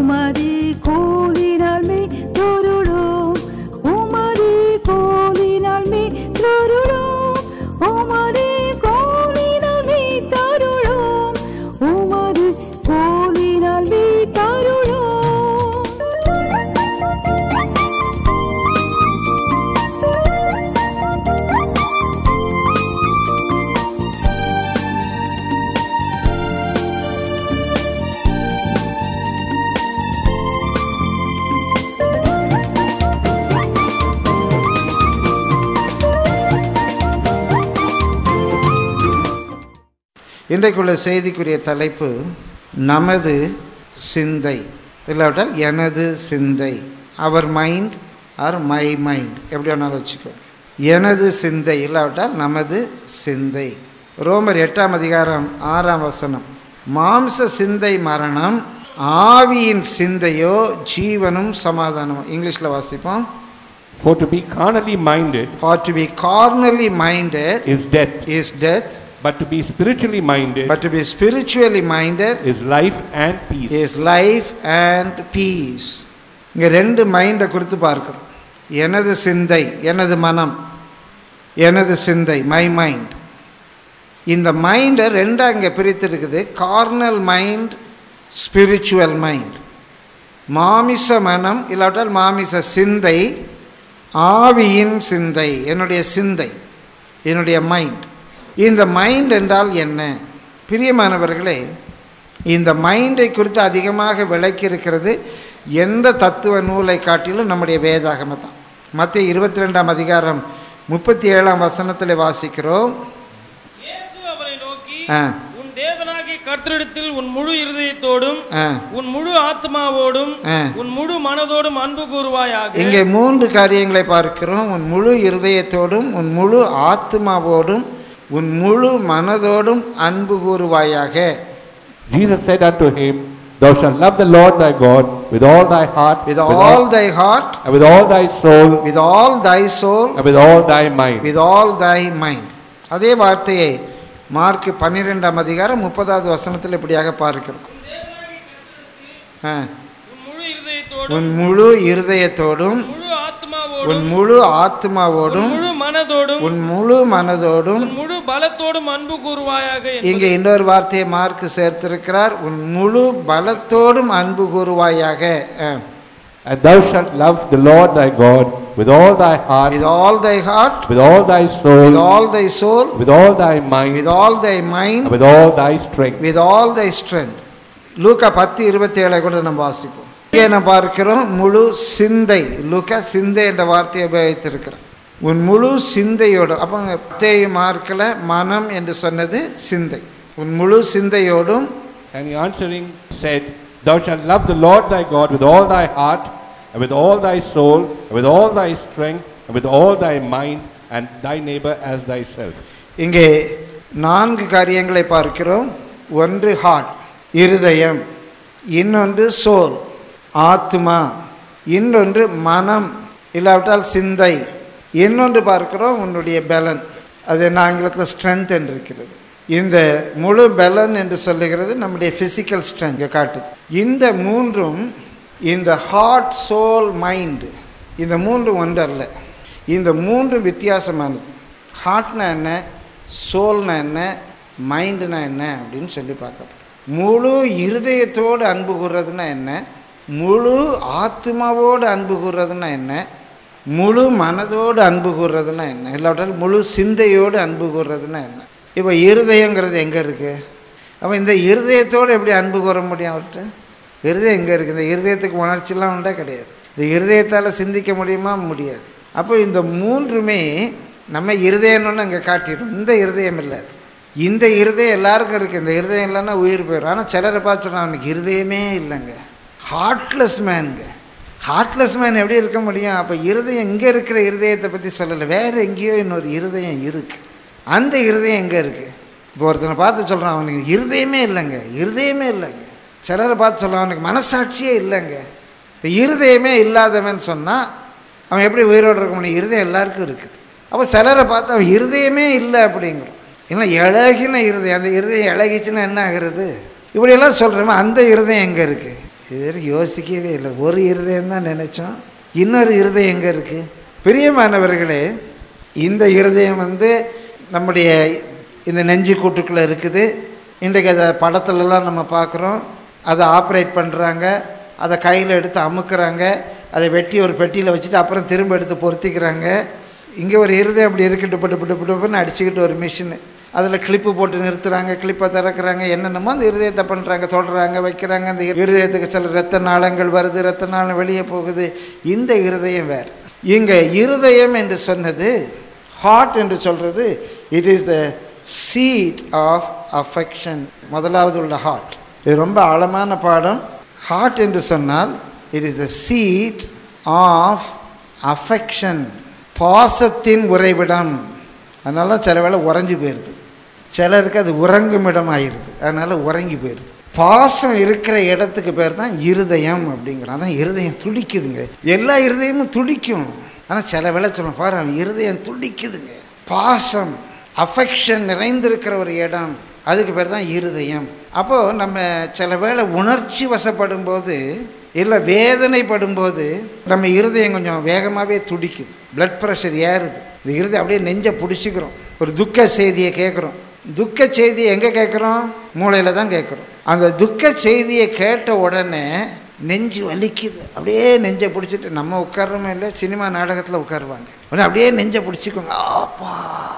உமது கோலினால் மே தொருளோம் உமது கோலினால் மே தொருளோம் உமது கோலினால் மே தருளோம் உமது கோலினால் மே தருளோம் இன்றைக்குள்ள செய்திக்குரிய தலைப்பு நமது சிந்தை இல்லாவிட்டால் எனது சிந்தை அவர் மைண்ட் ஆர் மை மைண்ட் எப்படி வேணாலும் வச்சுக்கோ எனது சிந்தை இல்லாவிட்டால் நமது சிந்தை ரோமர் எட்டாம் அதிகாரம் ஆறாம் வசனம் மாம்ச சிந்தை மரணம் ஆவியின் சிந்தையோ ஜீவனும் சமாதானமும் இங்கிலீஷில் வாசிப்போம் For to be carnally minded for to be carnally minded is death, is death but to be spiritually minded but to be spiritually minded is life and peace. Is life and peace இங்கே ரெண்டு மைண்டை குறித்து பார்க்கிறோம் எனது சிந்தை எனது மனம் எனது சிந்தை மை மைண்ட் இந்த மைண்டை ரெண்டாக இங்கே பிரித்திருக்குது கார்னல் மைண்ட் ஸ்பிரிச்சுவல் மைண்ட் மாமிச மனம் இல்லாவிட்டால் மாமிச சிந்தை ஆவியின் சிந்தை என்னுடைய சிந்தை என்னுடைய மைண்ட் இந்த மைண்ட் என்றால் என்ன பிரியமானவர்களே இந்த மைண்டை குறித்து அதிகமாக விளக்கி இருக்கிறது எந்த தத்துவ நூலை காட்டிலும் நம்முடைய வேதாகமம் தான் மத்திய இருபத்தி ரெண்டாம் அதிகாரம் முப்பத்தி ஏழாம் வசனத்தில் வாசிக்கிறோம் இயேசு அவரை நோக்கி ஆ உன் தேவனாகிய கர்த்தரிடத்தில் உன் முழு இருதயத்தோடும் ஆ உன் முழு ஆத்மாவோடும் ஆ. உன் முழு மனதோடும் அன்பு கூறுவாயாக இங்கே மூன்று காரியங்களை பார்க்கிறோம் உன் முழு இருதயத்தோடும் உன் முழு ஆத்மாவோடும் உன் முழு மனதோடும் அன்பு கூறுவாயாக Jesus said unto him, Thou shalt love the Lord thy God with all thy heart, with all thy heart and with all thy soul, with all thy soul and with all thy mind. with all thy mind அதே வார்த்தையை mark பன்னிரெண்டாம் அதிகாரம் முப்பதாவது வசனத்தில் இப்படியாக பார்க்கிறோம் ஆ. உன் முழு இருதயத்தோடும் உன் முழு இருதயத்தோடும் முழு உன் ஆத்மாவோடும் முழு உன் ஆத்மாவோடும் முழு மனதோடும் உன் முழு மனதோடும் உன் முழு பலத்தோடும் அன்பு கூறுவாயாக என்பது. இங்கே இன்னொரு வார்த்தையை மார்க் சேர்த்திருக்கிறார் உன் முழு பலத்தோடும் அன்பு கூறுவாயாக ஆ. And thou shalt love the Lord thy God with all thy heart, with all thy heart with all thy with soul, all thy soul with all thy mind, with all thy mind and with all thy strength. with all thy strength லூக்கா பத்து இருபத்தி ஏழை கூட நம்ம வாசிப்போம் இங்கே நம்ம பார்க்கிறோம் முழு சிந்தை லூக்கா சிந்தை என்ற வார்த்தையை உபயோகித்திருக்கிறோம் உன் முழு சிந்தையோடு அப்போ பத்தேயு மார்க்கில் மனம் என்று சொன்னது சிந்தை உன் முழு சிந்தையோடும் And he answering said, Thou shalt love the Lord thy God with all thy heart, and with all thy soul, and with all thy strength, and with all thy mind, and thy neighbor as thyself. இங்கே நான்கு காரியங்களை பார்க்கிறோம் ஒன்று heart இருதயம் இன்னொன்று soul ஆத்மா இன்னொன்று மனம் இல்லாவிட்டால் சிந்தை இன்னொன்று பார்க்கிறோம் உன்னுடைய பலன் அது என்ன ஆங்கிலத்தில் ஸ்ட்ரென்த் என்று இருக்கிறது இந்த முழு பலன் என்று சொல்லுகிறது நம்முடைய ஃபிசிக்கல் ஸ்ட்ரென்த் காட்டுது இந்த மூன்றும் இந்த ஹார்ட் சோல் மைண்டு இந்த மூன்றும் ஒன்றல்ல இந்த மூன்றும் வித்தியாசமானது ஹார்ட்னா என்ன சோல்னா என்ன மைண்டுனா என்ன அப்படின்னு சொல்லி பார்க்க முழு இருதயத்தோடு அன்பு கூறுறதுனா என்ன முழு ஆத்மாவோடு அன்பு கூறுறதுனா என்ன முழு மனதோடு அன்பு கூறுறதுனா என்ன இல்லாவிட்டால் முழு சிந்தையோடு அன்பு கூறுறதுனா என்ன இப்போ இருதயங்கிறது எங்கே இருக்குது அப்போ இந்த இருதயத்தோடு எப்படி அன்பு கூற முடியும் அவர்கிட்ட இருதயம் எங்கே இருக்குது இந்த இருதயத்துக்கு உணர்ச்சிலாம் உண்டா கிடையாது இந்த இருதயத்தால் சிந்திக்க முடியுமா முடியாது அப்போ இந்த மூன்றுமே நம்ம இருதயம்னு அங்கே காட்டிடும் இந்த இருதயம் இல்லை அது இந்த இருதயம் எல்லாருக்கும் இருக்குது இந்த இருதயம் இல்லைன்னா உயிர் போயிடும் ஆனால் சிலரை பார்த்து சொன்னா அவனுக்கு இருதயமே இல்லைங்க ஹார்ட்லெஸ் மேனுங்க ஹார்ட்லெஸ் மேன் எப்படி இருக்க முடியும் அப்போ இருதயம் இங்கே இருக்கிற இருதயத்தை பற்றி சொல்லலை வேறு எங்கேயோ இன்னொரு இருதயம் இருக்குது அந்த இருதயம் எங்கே இருக்குது இப்போ ஒருத்தனை பார்த்து சொல்கிறான் அவனுக்கு இருதயமே இல்லைங்க இருதயமே இல்லைங்க சிலரை பார்த்து சொல்கிறான் அவனுக்கு மனசாட்சியே இல்லைங்க இப்போ இருதயமே இல்லாதவன் சொன்னால் அவன் எப்படி உயிரோடு இருக்க முடியும் இருதயம் எல்லாருக்கும் இருக்குது அப்போ சிலரை பார்த்து அவன் இருதயமே இல்லை அப்படிங்கிறோம் இல்லை இழகின இருதயம் அந்த இருதயம் இழகிச்சுன்னா என்ன ஆகுறது இப்படியெல்லாம் சொல்கிறோமே அந்த இருதயம் எங்கே இருக்குது இது வரைக்கும் யோசிக்கவே இல்லை ஒரு இருதயம் தான் நினச்சோம் இன்னொரு இருதயம் எங்கே இருக்குது பிரியமானவர்களே இந்த இருதயம் வந்து நம்முடைய இந்த நெஞ்சு கூட்டுக்குள்ளே இருக்குது இன்றைக்கு அதை படத்துலலாம் நம்ம பார்க்குறோம் அதை ஆப்ரேட் பண்ணுறாங்க அதை கையில் எடுத்து அமுக்குறாங்க அதை வெட்டி ஒரு பெட்டியில் வச்சுட்டு அப்புறம் திரும்ப எடுத்து பொருத்திக்கிறாங்க இங்கே ஒரு இருதயம் அப்படி இருக்குட்டு பட்டு பட்டு பட்டு பட்டுன்னு அடிச்சுக்கிட்டு ஒரு மிஷினு அதில் கிளிப்பு போட்டு நிறுத்துறாங்க கிளிப்பை திறக்கிறாங்க என்னென்னமோ அந்த இருதயத்தை பண்ணுறாங்க தொடுறாங்க வைக்கிறாங்க அந்த இருதயத்துக்கு சில இரத்த நாளங்கள் வருது இரத்த நாளம் வெளியே போகுது இந்த இருதயம் வேறு இங்கே இருதயம் என்று சொன்னது ஹார்ட் என்று சொல்கிறது it is the seat of affection முதலாவது உள்ள ஹார்ட் இது ரொம்ப ஆழமான பாடம் ஹார்ட் என்று சொன்னால் it is the seat of affection பாசத்தின் உறைவிடம் அதனால சில வேளை உறைஞ்சி போயிடுது சிலருக்கு அது உறங்கும் இடம் ஆயிடுது அதனால் உறங்கி போயிடுது பாசம் இருக்கிற இடத்துக்கு பேர் தான் இருதயம் அப்படிங்கிறான் அதான் இருதயம் துடிக்குதுங்க எல்லா இருதயமும் துடிக்கும் ஆனால் சில வேளை சொல்ல பாரு அவன் இருதயம் துடிக்குதுங்க பாசம் அஃபெக்ஷன் நிறைந்திருக்கிற ஒரு இடம் அதுக்கு பேர் தான் இருதயம் அப்போது நம்ம சில வேளை உணர்ச்சி வசப்படும் போது இல்லை வேதனைப்படும் போது நம்ம இருதயம் கொஞ்சம் வேகமாகவே துடிக்குது பிளட் ப்ரெஷர் ஏறுது இந்த இருதயம் அப்படியே நெஞ்சை பிடிச்சிக்கிறோம் ஒரு துக்க செய்தியை கேட்குறோம் துக்க செய்தியை எங்கே கேட்குறோம் மூளையில் தான் கேட்குறோம் அந்த துக்க செய்தியை கேட்ட உடனே நெஞ்சு வலிக்குது அப்படியே நெஞ்சை பிடிச்சிட்டு நம்ம உட்கார்றோமே இல்லை சினிமா நாடகத்தில் உட்காருவாங்க உடனே அப்படியே நெஞ்சை பிடிச்சிக்கோங்க ஆப்பா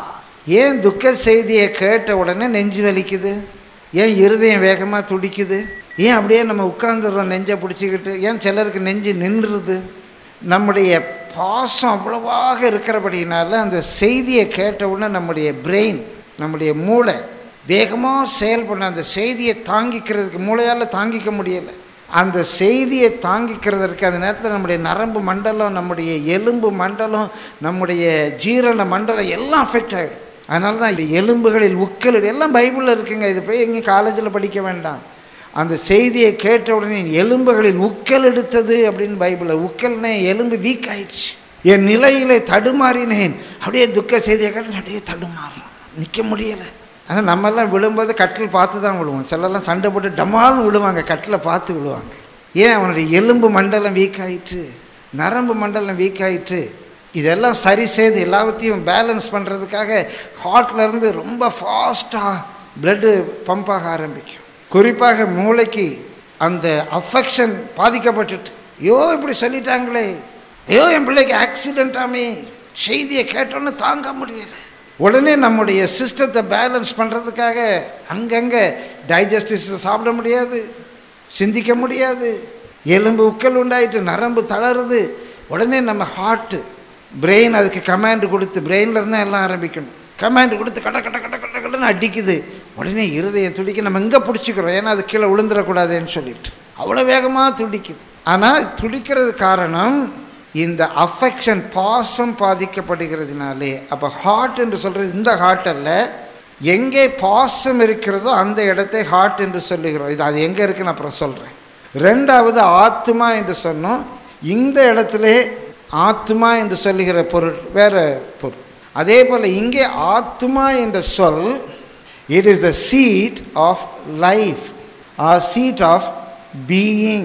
ஏன் துக்க செய்தியை கேட்ட உடனே நெஞ்சு வலிக்குது ஏன் இருதயம் வேகமாக துடிக்குது ஏன் அப்படியே நம்ம உட்காந்துடுறோம் நெஞ்சை பிடிச்சிக்கிட்டு ஏன் சிலருக்கு நெஞ்சு நின்றுது நம்முடைய பாசம் அவ்வளவாக இருக்கிறபடினால அந்த செய்தியை கேட்ட உடனே நம்முடைய பிரெயின் நம்முடைய மூளை வேகமாக செயல்பட அந்த செய்தியை தாங்கிக்கிறதுக்கு மூளையால் தாங்கிக்க முடியலை அந்த செய்தியை தாங்கிக்கிறதற்கு அந்த நேரத்தில் நம்முடைய நரம்பு மண்டலம் நம்முடைய எலும்பு மண்டலம் நம்முடைய ஜீரண மண்டலம் எல்லாம் அஃபெக்ட் ஆகிடும் அதனால தான் இது எலும்புகளில் உக்கல் எல்லாம் பைபிளில் இருக்குங்க இது போய் எங்கேயும் காலேஜில் படிக்க வேண்டாம் அந்த செய்தியை கேட்ட உடனே என் எலும்புகளில் உக்கல் எடுத்தது அப்படின்னு பைபிளில் உக்கல்னே எலும்பு வீக் ஆயிடுச்சு என் நிலையிலே தடுமாறினேன் அப்படியே துக்க செய்தியை கேட்டு அப்படியே தடுமாறுறோம் நிற்க முடியலை ஆனால் நம்மெல்லாம் விழும்போது கட்டில் பார்த்து தான் விழுவோம் சிலர்லாம் சண்டை போட்டு டமால்னு விழுவாங்க கட்டில் பார்த்து விழுவாங்க ஏன் அவனுடைய எலும்பு மண்டலம் வீக் ஆயிட்டு நரம்பு மண்டலம் வீக் ஆயிட்டு இதெல்லாம் சரி செய்து எல்லாத்தையும் பேலன்ஸ் பண்ணுறதுக்காக ஹார்ட்லேருந்து ரொம்ப ஃபாஸ்ட்டாக பிளட்டு பம்ப் ஆக ஆரம்பிக்கும் குறிப்பாக மூளைக்கு அந்த அஃபெக்ஷன் பாதிக்கப்பட்டுட்டு ஐயோ இப்படி சொல்லிட்டாங்களே ஐயோ என் பிள்ளைக்கு ஆக்சிடென்ட் ஆமே செய்தியை கேட்டோன்னு தாங்க முடியலை உடனே நம்முடைய சிஸ்டத்தை பேலன்ஸ் பண்ணுறதுக்காக அங்கங்கே டைஜஸ்டிஸ் சாப்பிட முடியாது சிந்திக்க முடியாது எலும்பு உக்கல் உண்டாயிட்டு நரம்பு தளருது உடனே நம்ம ஹார்ட்டு பிரெயின் அதுக்கு கமாண்டு கொடுத்து பிரெயினில் இருந்தால் எல்லாம் ஆரம்பிக்கணும் கமாண்டு கொடுத்து கட்ட கட்ட கட்ட கட்ட கட்டன்னு அடிக்குது உடனே இருதயம் துடிக்க நம்ம இங்கே பிடிச்சிக்கிறோம் ஏன்னா அது கீழே விழுந்துடக்கூடாதுன்னு சொல்லிட்டு அவ்வளோ வேகமாக துடிக்குது ஆனால் துடிக்கிறது காரணம் இந்த அஃபெக்ஷன் பாசம் பாதிக்கப்படுகிறதுனாலே அப்போ ஹார்ட் என்று சொல்கிறது இந்த ஹார்ட் அல்ல எங்கே பாசம் இருக்கிறதோ அந்த இடத்தை ஹார்ட் என்று சொல்லுகிறோம் இது அது எங்கே இருக்குன்னு அப்புறம் சொல்கிறேன் ரெண்டாவது ஆத்மா என்று சொன்னோம் இந்த இடத்துல ஆத்மா என்று சொல்லுகிற பொருள் வேற பொருள் அதே போல் இங்கே ஆத்மா என்ற சொல் it is the seat of life or seat of being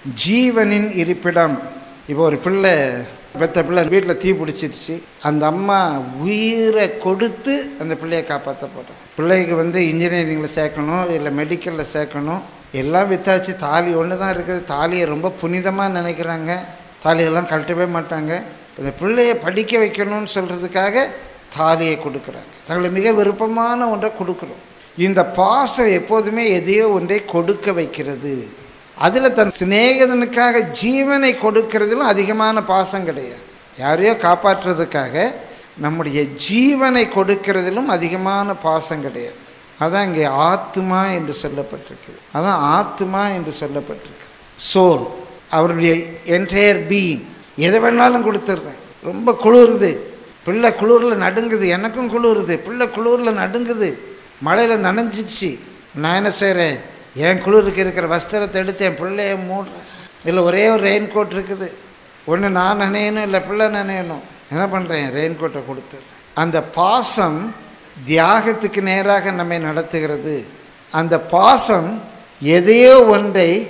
ஜீவனின் இருப்பிடம் இப்போ ஒரு பிள்ளை பெத்த பிள்ளை வீட்டில் தீ பிடிச்சிருச்சு அந்த அம்மா உயிரை கொடுத்து அந்த பிள்ளையை காப்பாற்ற போகிறோம் பிள்ளைக்கு வந்து இன்ஜினியரிங்கில் சேர்க்கணும் இல்லை மெடிக்கலில் சேர்க்கணும் எல்லாம் வித்தாச்சு தாலி ஒன்று தான் இருக்குது தாலியை ரொம்ப புனிதமாக நினைக்கிறாங்க தாலியெல்லாம் கழட்டவே மாட்டாங்க இந்த பிள்ளையை படிக்க வைக்கணும்னு சொல்கிறதுக்காக தாலியை கொடுக்குறாங்க தங்களை மிக விருப்பமான ஒன்றை கொடுக்குறோம் இந்த பாசம் எப்போதுமே எதையோ ஒன்றை கொடுக்க வைக்கிறது அதில் தன் சிநேகிதனுக்காக ஜீவனை கொடுக்கறதிலும் அதிகமான பாசம் கிடையாது யாரையோ காப்பாற்றுறதுக்காக நம்முடைய ஜீவனை கொடுக்கறதிலும் அதிகமான பாசம் கிடையாது அதான் இங்கே ஆத்மா என்று சொல்லப்பட்டிருக்கு அதான் ஆத்மா என்று சொல்லப்பட்டிருக்கு சோல் அவருடைய என்டையர் பீயிங் எதை வேணாலும் கொடுத்துட்றேன் ரொம்ப குளிருது பிள்ளை குளிரில் நடுங்குது எனக்கும் குளிருது பிள்ளை குளிரில் நடுங்குது மழையில் நனைஞ்சிச்சு நான் என்ன செய்கிறேன் என் குளிருக்கு இருக்கிற வஸ்திரத்தை எடுத்து என் பிள்ளைய மூடுறேன் இல்லை ஒரே ஒரு ரெயின் கோட் இருக்குது ஒன்று நான் நனையணும் இல்லை பிள்ளை நனையணும் என்ன பண்ணுறேன் ரெயின் கோட்டை கொடுத்துட்றேன் அந்த பாசம் தியாகத்துக்கு நேராக நம்மை நடத்துகிறது அந்த பாசம் எதையோ ஒன்றை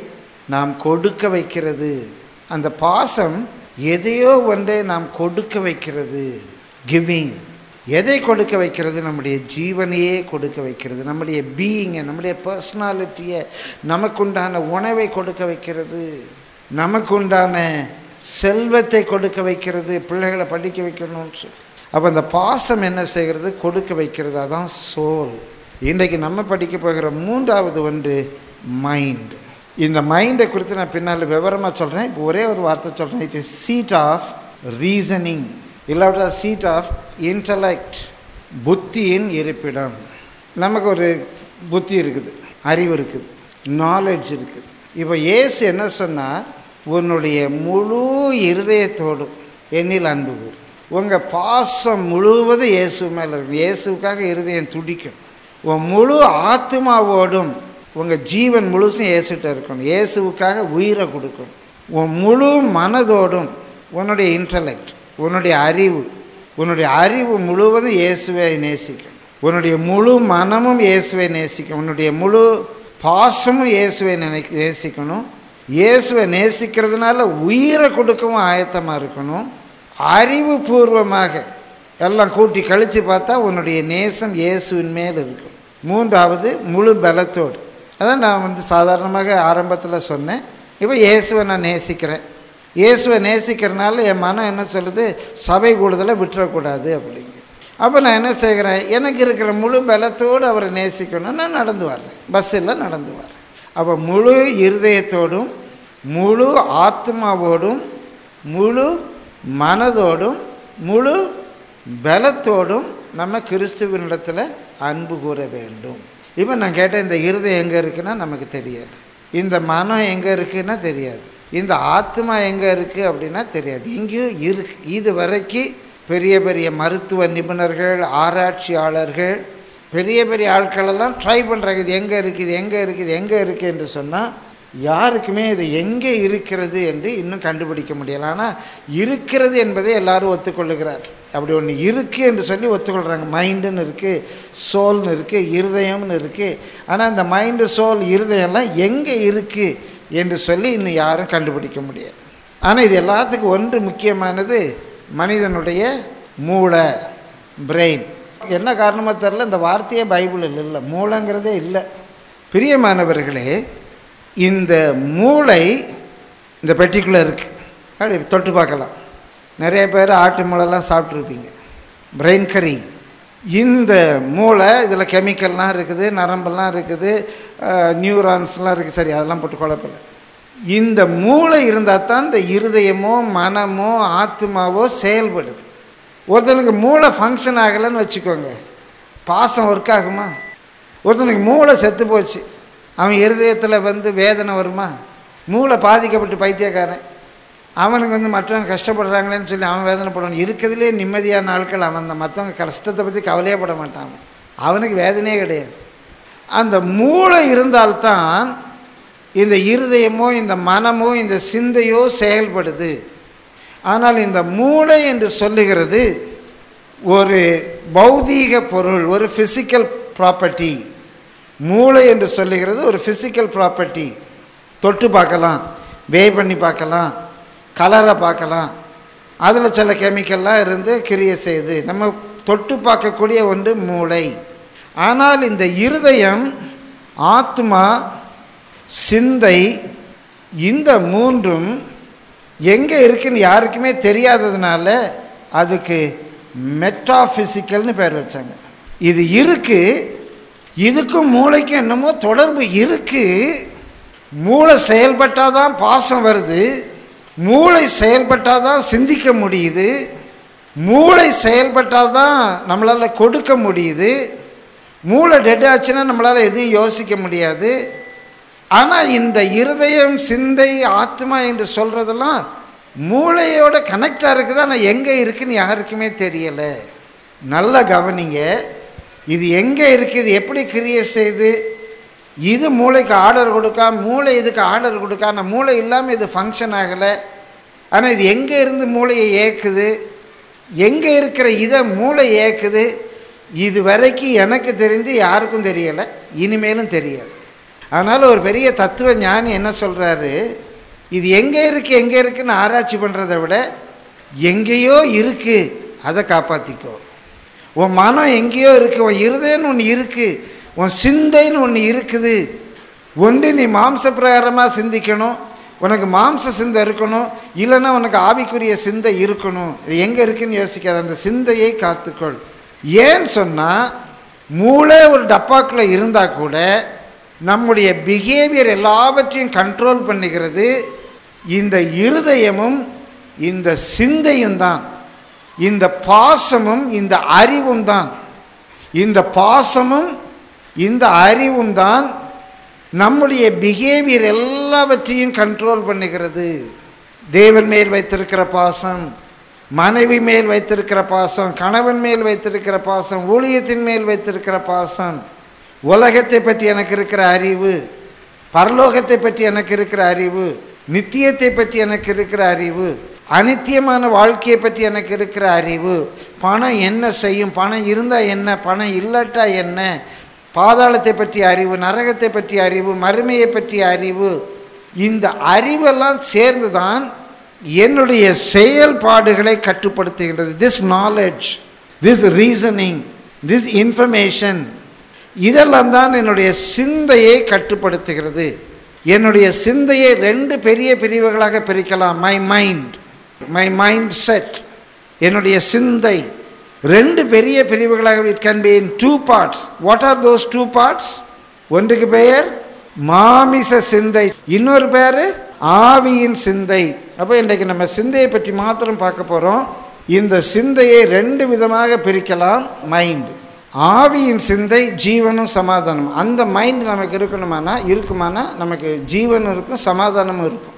நாம் கொடுக்க வைக்கிறது அந்த பாசம் எதையோ ஒன்றை நாம் கொடுக்க வைக்கிறது கிவிங் எதை கொடுக்க வைக்கிறது நம்முடைய ஜீவனையே கொடுக்க வைக்கிறது நம்முடைய பீயிங்கை நம்முடைய பர்சனாலிட்டியை நமக்குண்டான உணவை கொடுக்க வைக்கிறது நமக்குண்டான செல்வத்தை கொடுக்க வைக்கிறது பிள்ளைகளை படிக்க வைக்கணும்னு சொல்லி அப்போ அந்த பாசம் என்ன செய்கிறது கொடுக்க வைக்கிறது அதான் சோல் இன்றைக்கு நம்ம படிக்க போகிற மூன்றாவது ஒன்று மைண்ட் இந்த மைண்டை குறித்து நான் பின்னால் விவரமாக சொல்கிறேன் இப்போ ஒரே ஒரு வார்த்தை சொல்கிறேன் it is seat of reasoning இல்லாவிட்டா சீட் ஆஃப் இன்டலெக்ட் புத்தியின் இருப்பிடம் நமக்கு ஒரு புத்தி இருக்குது அறிவு இருக்குது நாலெட்ஜ் இருக்குது இப்போ இயேசு என்ன சொன்னார் உன்னுடைய முழு இருதயத்தோடும் என்னில் அன்பு கூறு உங்கள் பாசம் முழுவதும் இயேசு மேலே இருக்கணும் இயேசுக்காக இருதயம் துடிக்கணும் உன் முழு ஆத்மாவோடும் உங்கள் ஜீவன் முழுசும் இயேசுகிட்ட இருக்கணும் இயேசுவுக்காக உயிரை கொடுக்கணும் உன் முழு மனதோடும் உன்னுடைய இன்டலெக்ட் உன்னுடைய அறிவு உன்னுடைய அறிவு முழுவதும் இயேசுவை நேசிக்கணும் உன்னுடைய முழு மனமும் இயேசுவை நேசிக்கணும் உன்னுடைய முழு பாசமும் இயேசுவை நினை நேசிக்கணும் இயேசுவை நேசிக்கிறதுனால உயிரை கொடுக்கவும் ஆயத்தமாக இருக்கணும் அறிவுபூர்வமாக எல்லாம் கூட்டி கழித்து பார்த்தா உன்னுடைய நேசம் இயேசுவின் மேல் இருக்கும் மூன்றாவது முழு பலத்தோடு அதான் நான் வந்து சாதாரணமாக ஆரம்பத்தில் சொன்னேன் இப்போ இயேசுவை நான் நேசிக்கிறேன் இயேசுவை நேசிக்கிறனால என் மனம் என்ன சொல்லுது சபை கூடுதலை விட்டுறக்கூடாது அப்படிங்குது அப்போ நான் என்ன செய்கிறேன் எனக்கு இருக்கிற முழு பலத்தோடு அவரை நேசிக்கணும் நான் நடந்து வர்றேன் பஸ்ஸில் நடந்து வர்றேன் அப்போ முழு இருதயத்தோடும் முழு ஆத்மாவோடும் முழு மனதோடும் முழு பலத்தோடும் நம்ம கிறிஸ்துவனிடத்தில் அன்பு கூற வேண்டும் இப்போ நான் கேட்டேன் இந்த இருதயம் எங்கே இருக்குன்னா நமக்கு தெரியாது இந்த மனம் எங்கே இருக்குன்னா தெரியாது இந்த ஆத்மா எங்கே இருக்குது அப்படின்னா தெரியாது இங்கேயும் இருக்கு இது வரைக்கும் பெரிய பெரிய மருத்துவ நிபுணர்கள் ஆராய்ச்சியாளர்கள் பெரிய பெரிய ஆட்களெல்லாம் ட்ரை பண்ணுறாங்க இது எங்கே இருக்குது எங்கே இருக்குது எங்கே இருக்குது என்று சொன்னால் யாருக்குமே இது எங்கே இருக்கிறது என்று இன்னும் கண்டுபிடிக்க முடியல ஆனால் இருக்கிறது என்பதை எல்லாரும் ஒத்துக்கொள்ளுகிறார் அப்படி ஒன்று இருக்குது என்று சொல்லி ஒத்துக்கொள்கிறாங்க மைண்டுன்னு இருக்குது சோல்னு இருக்குது இருதயம்னு இருக்குது ஆனால் இந்த மைண்டு சோல் இருதயம்லாம் எங்கே இருக்குது என்று சொல்லி இன்னும் யாரும் கண்டுபிடிக்க முடியாது ஆனால் இது எல்லாத்துக்கும் ஒன்று முக்கியமானது மனிதனுடைய மூளை பிரெயின் என்ன காரணமாக தெரில இந்த வார்த்தையே பைபிளில் இல்லை மூளைங்கிறதே இல்லை பிரியமானவர்களே இந்த மூளை இந்த பெட்டிக்குள்ளே இருக்குது அப்படி தொட்டு பார்க்கலாம் நிறைய பேர் ஆட்டு மூளைலாம் சாப்பிட்ருப்பீங்க பிரெயின் கறி இந்த மூளை இதில் கெமிக்கல்லாம் இருக்குது நரம்பெல்லாம் இருக்குது நியூரான்ஸ்லாம் இருக்குது சரி அதெல்லாம் போட்டு குழப்பில்ல இந்த மூளை இருந்தால் தான் இந்த இருதயமோ மனமோ ஆத்மாவோ செயல்படுது ஒருத்தனுக்கு மூளை ஃபங்க்ஷன் ஆகலைன்னு வச்சுக்கோங்க பாசம் ஒர்க் ஆகுமா ஒருத்தனுக்கு மூளை செத்து போச்சு அவன் இருதயத்தில் வந்து வேதனை வருமா மூளை பாதிக்கப்பட்டு பைத்தியக்காரன் அவனுக்கு வந்து மற்றவங்க கஷ்டப்படுறாங்களேன்னு சொல்லி அவன் வேதனைப்படணும் இருக்கிறதுலே நிம்மதியான நாட்கள் அவன் தான் மற்றவங்க கஷ்டத்தை பற்றி கவலையே பட மாட்டான் அவன். அவனுக்கு வேதனையே கிடையாது அந்த மூளை இருந்தால்தான் இந்த இருதயமோ இந்த மனமோ இந்த சிந்தையோ செயல்படுது ஆனால் இந்த மூளை என்று சொல்லுகிறது ஒரு பௌதீக பொருள் ஒரு ஃபிசிக்கல் ப்ராப்பர்ட்டி மூளை என்று சொல்லுகிறது ஒரு ஃபிசிக்கல் ப்ராப்பர்ட்டி தொட்டு பார்க்கலாம் வே பண்ணி பார்க்கலாம் கலரை பார்க்கலாம் அதில் சில கெமிக்கல்லாம் இருந்து கிரியை செய்யுது நம்ம தொட்டு பார்க்கக்கூடிய ஒன்று மூளை ஆனால் இந்த இருதயம் ஆத்மா சிந்தை இந்த மூன்றும் எங்கே இருக்குன்னு யாருக்குமே தெரியாததுனால அதுக்கு மெட்டாஃபிசிக்கல்னு பேர் வச்சாங்க இது இருக்கு இதுக்கும் மூளைக்கும் என்னமோ தொடர்பு இருக்கு மூளை செயல்பட்டால் தான் பாசம் வருது மூளை செயல்பட்டால் தான் சிந்திக்க முடியுது மூளை செயல்பட்டால் தான் நம்மளால் கொடுக்க முடியுது மூளை டெட் ஆச்சுன்னா நம்மளால் எதையும் யோசிக்க முடியாது ஆனால் இந்த இருதயம் சிந்தை ஆத்மா என்று சொல்கிறதெல்லாம் மூளையோட கனெக்டாக இருக்குது ஆனால் எங்கே இருக்குன்னு யாருக்குமே தெரியலை நல்லா கவனிங்க இது எங்கே இருக்குது எப்படி கிரியேட் செய்து இது மூளைக்கு ஆர்டர் கொடுக்கா மூளை இதுக்கு ஆர்டர் கொடுக்கா ஆனால் மூளை இல்லாமல் இது ஃபங்க்ஷன் ஆகலை ஆனால் இது எங்கே இருந்து மூளையை ஏக்குது எங்கே இருக்கிற இதை மூளை ஏக்குது இது வரைக்கும் எனக்கு தெரிஞ்சு யாருக்கும் தெரியலை இனிமேலும் தெரியாது அதனால் ஒரு பெரிய தத்துவ ஞானி என்ன சொல்கிறாரு இது எங்கே இருக்குது எங்கே இருக்குன்னு ஆராய்ச்சி பண்ணுறதை விட எங்கேயோ இருக்குது அதை காப்பாற்றிக்கோ உன் மனம் எங்கேயோ இருக்குது உன் இருதயம்னு ஒன்று இருக்குது உன் சிந்தைன்னு ஒன்று இருக்குது ஒன்று நீ மாம்ச பிரகாரமாக சிந்திக்கணும் உனக்கு மாம்ச சிந்தை இருக்கணும் இல்லைன்னா உனக்கு ஆவிக்குரிய சிந்தை இருக்கணும் இது எங்கே இருக்குன்னு யோசிக்காத அந்த சிந்தையை காத்துக்கொள் ஏன்னு சொன்னால் மூளை ஒரு டப்பாக்குள்ளே இருந்தால் கூட நம்முடைய பிஹேவியர் எல்லாவற்றையும் கண்ட்ரோல் பண்ணுகிறது இந்த இருதயமும் இந்த சிந்தையும் தான் இந்த பாசமும் இந்த அறிவும் தான் இந்த பாசமும் இந்த அறிவும் தான் நம்முடைய பிஹேவியர் எல்லாவற்றையும் கண்ட்ரோல் பண்ணுகிறது தேவன் மேல் வைத்திருக்கிற பாசம் மனைவி மேல் வைத்திருக்கிற பாசம் கணவன் மேல் வைத்திருக்கிற பாசம் ஊழியத்தின் மேல் வைத்திருக்கிற பாசம் உலகத்தை பற்றி எனக்கு இருக்கிற அறிவு பரலோகத்தை பற்றி எனக்கு இருக்கிற அறிவு நித்தியத்தை பற்றி எனக்கு இருக்கிற அறிவு அனித்தியமான வாழ்க்கையை பற்றி எனக்கு இருக்கிற அறிவு பணம் என்ன செய்யும் பணம் இருந்தால் என்ன பணம் இல்லாட்டா என்ன பாதாளத்தை பற்றிய அறிவு நரகத்தை பற்றிய அறிவு மறுமையை பற்றிய அறிவு இந்த அறிவெல்லாம் சேர்ந்து தான் என்னுடைய செயல்பாடுகளை கட்டுப்படுத்துகின்றது this knowledge this reasoning this information இதெல்லாம் தான் என்னுடைய சிந்தையை கட்டுப்படுத்துகிறது என்னுடைய சிந்தையை ரெண்டு பெரிய பிரிவுகளாக பிரிக்கலாம் my mind my mind set என்னுடைய சிந்தை ரெண்டு பெரிய பிரிவுகளாக it can be in two parts what are those two parts ஒன்றுக்கு பெயர் மாமிச சிந்தை இன்னொரு பேர் ஆவியின் சிந்தை அப்போ இன்றைக்கு நம்ம சிந்தையை பற்றி மாத்திரம் பார்க்க போகிறோம் இந்த சிந்தையை ரெண்டு விதமாக பிரிக்கலாம் மைண்ட் ஆவியின் சிந்தை ஜீவனும் சமாதானம் அந்த மைண்ட் நமக்கு இருக்கணுமானா இருக்குமானா நமக்கு ஜீவனும் இருக்கும் சமாதானமும் இருக்கும்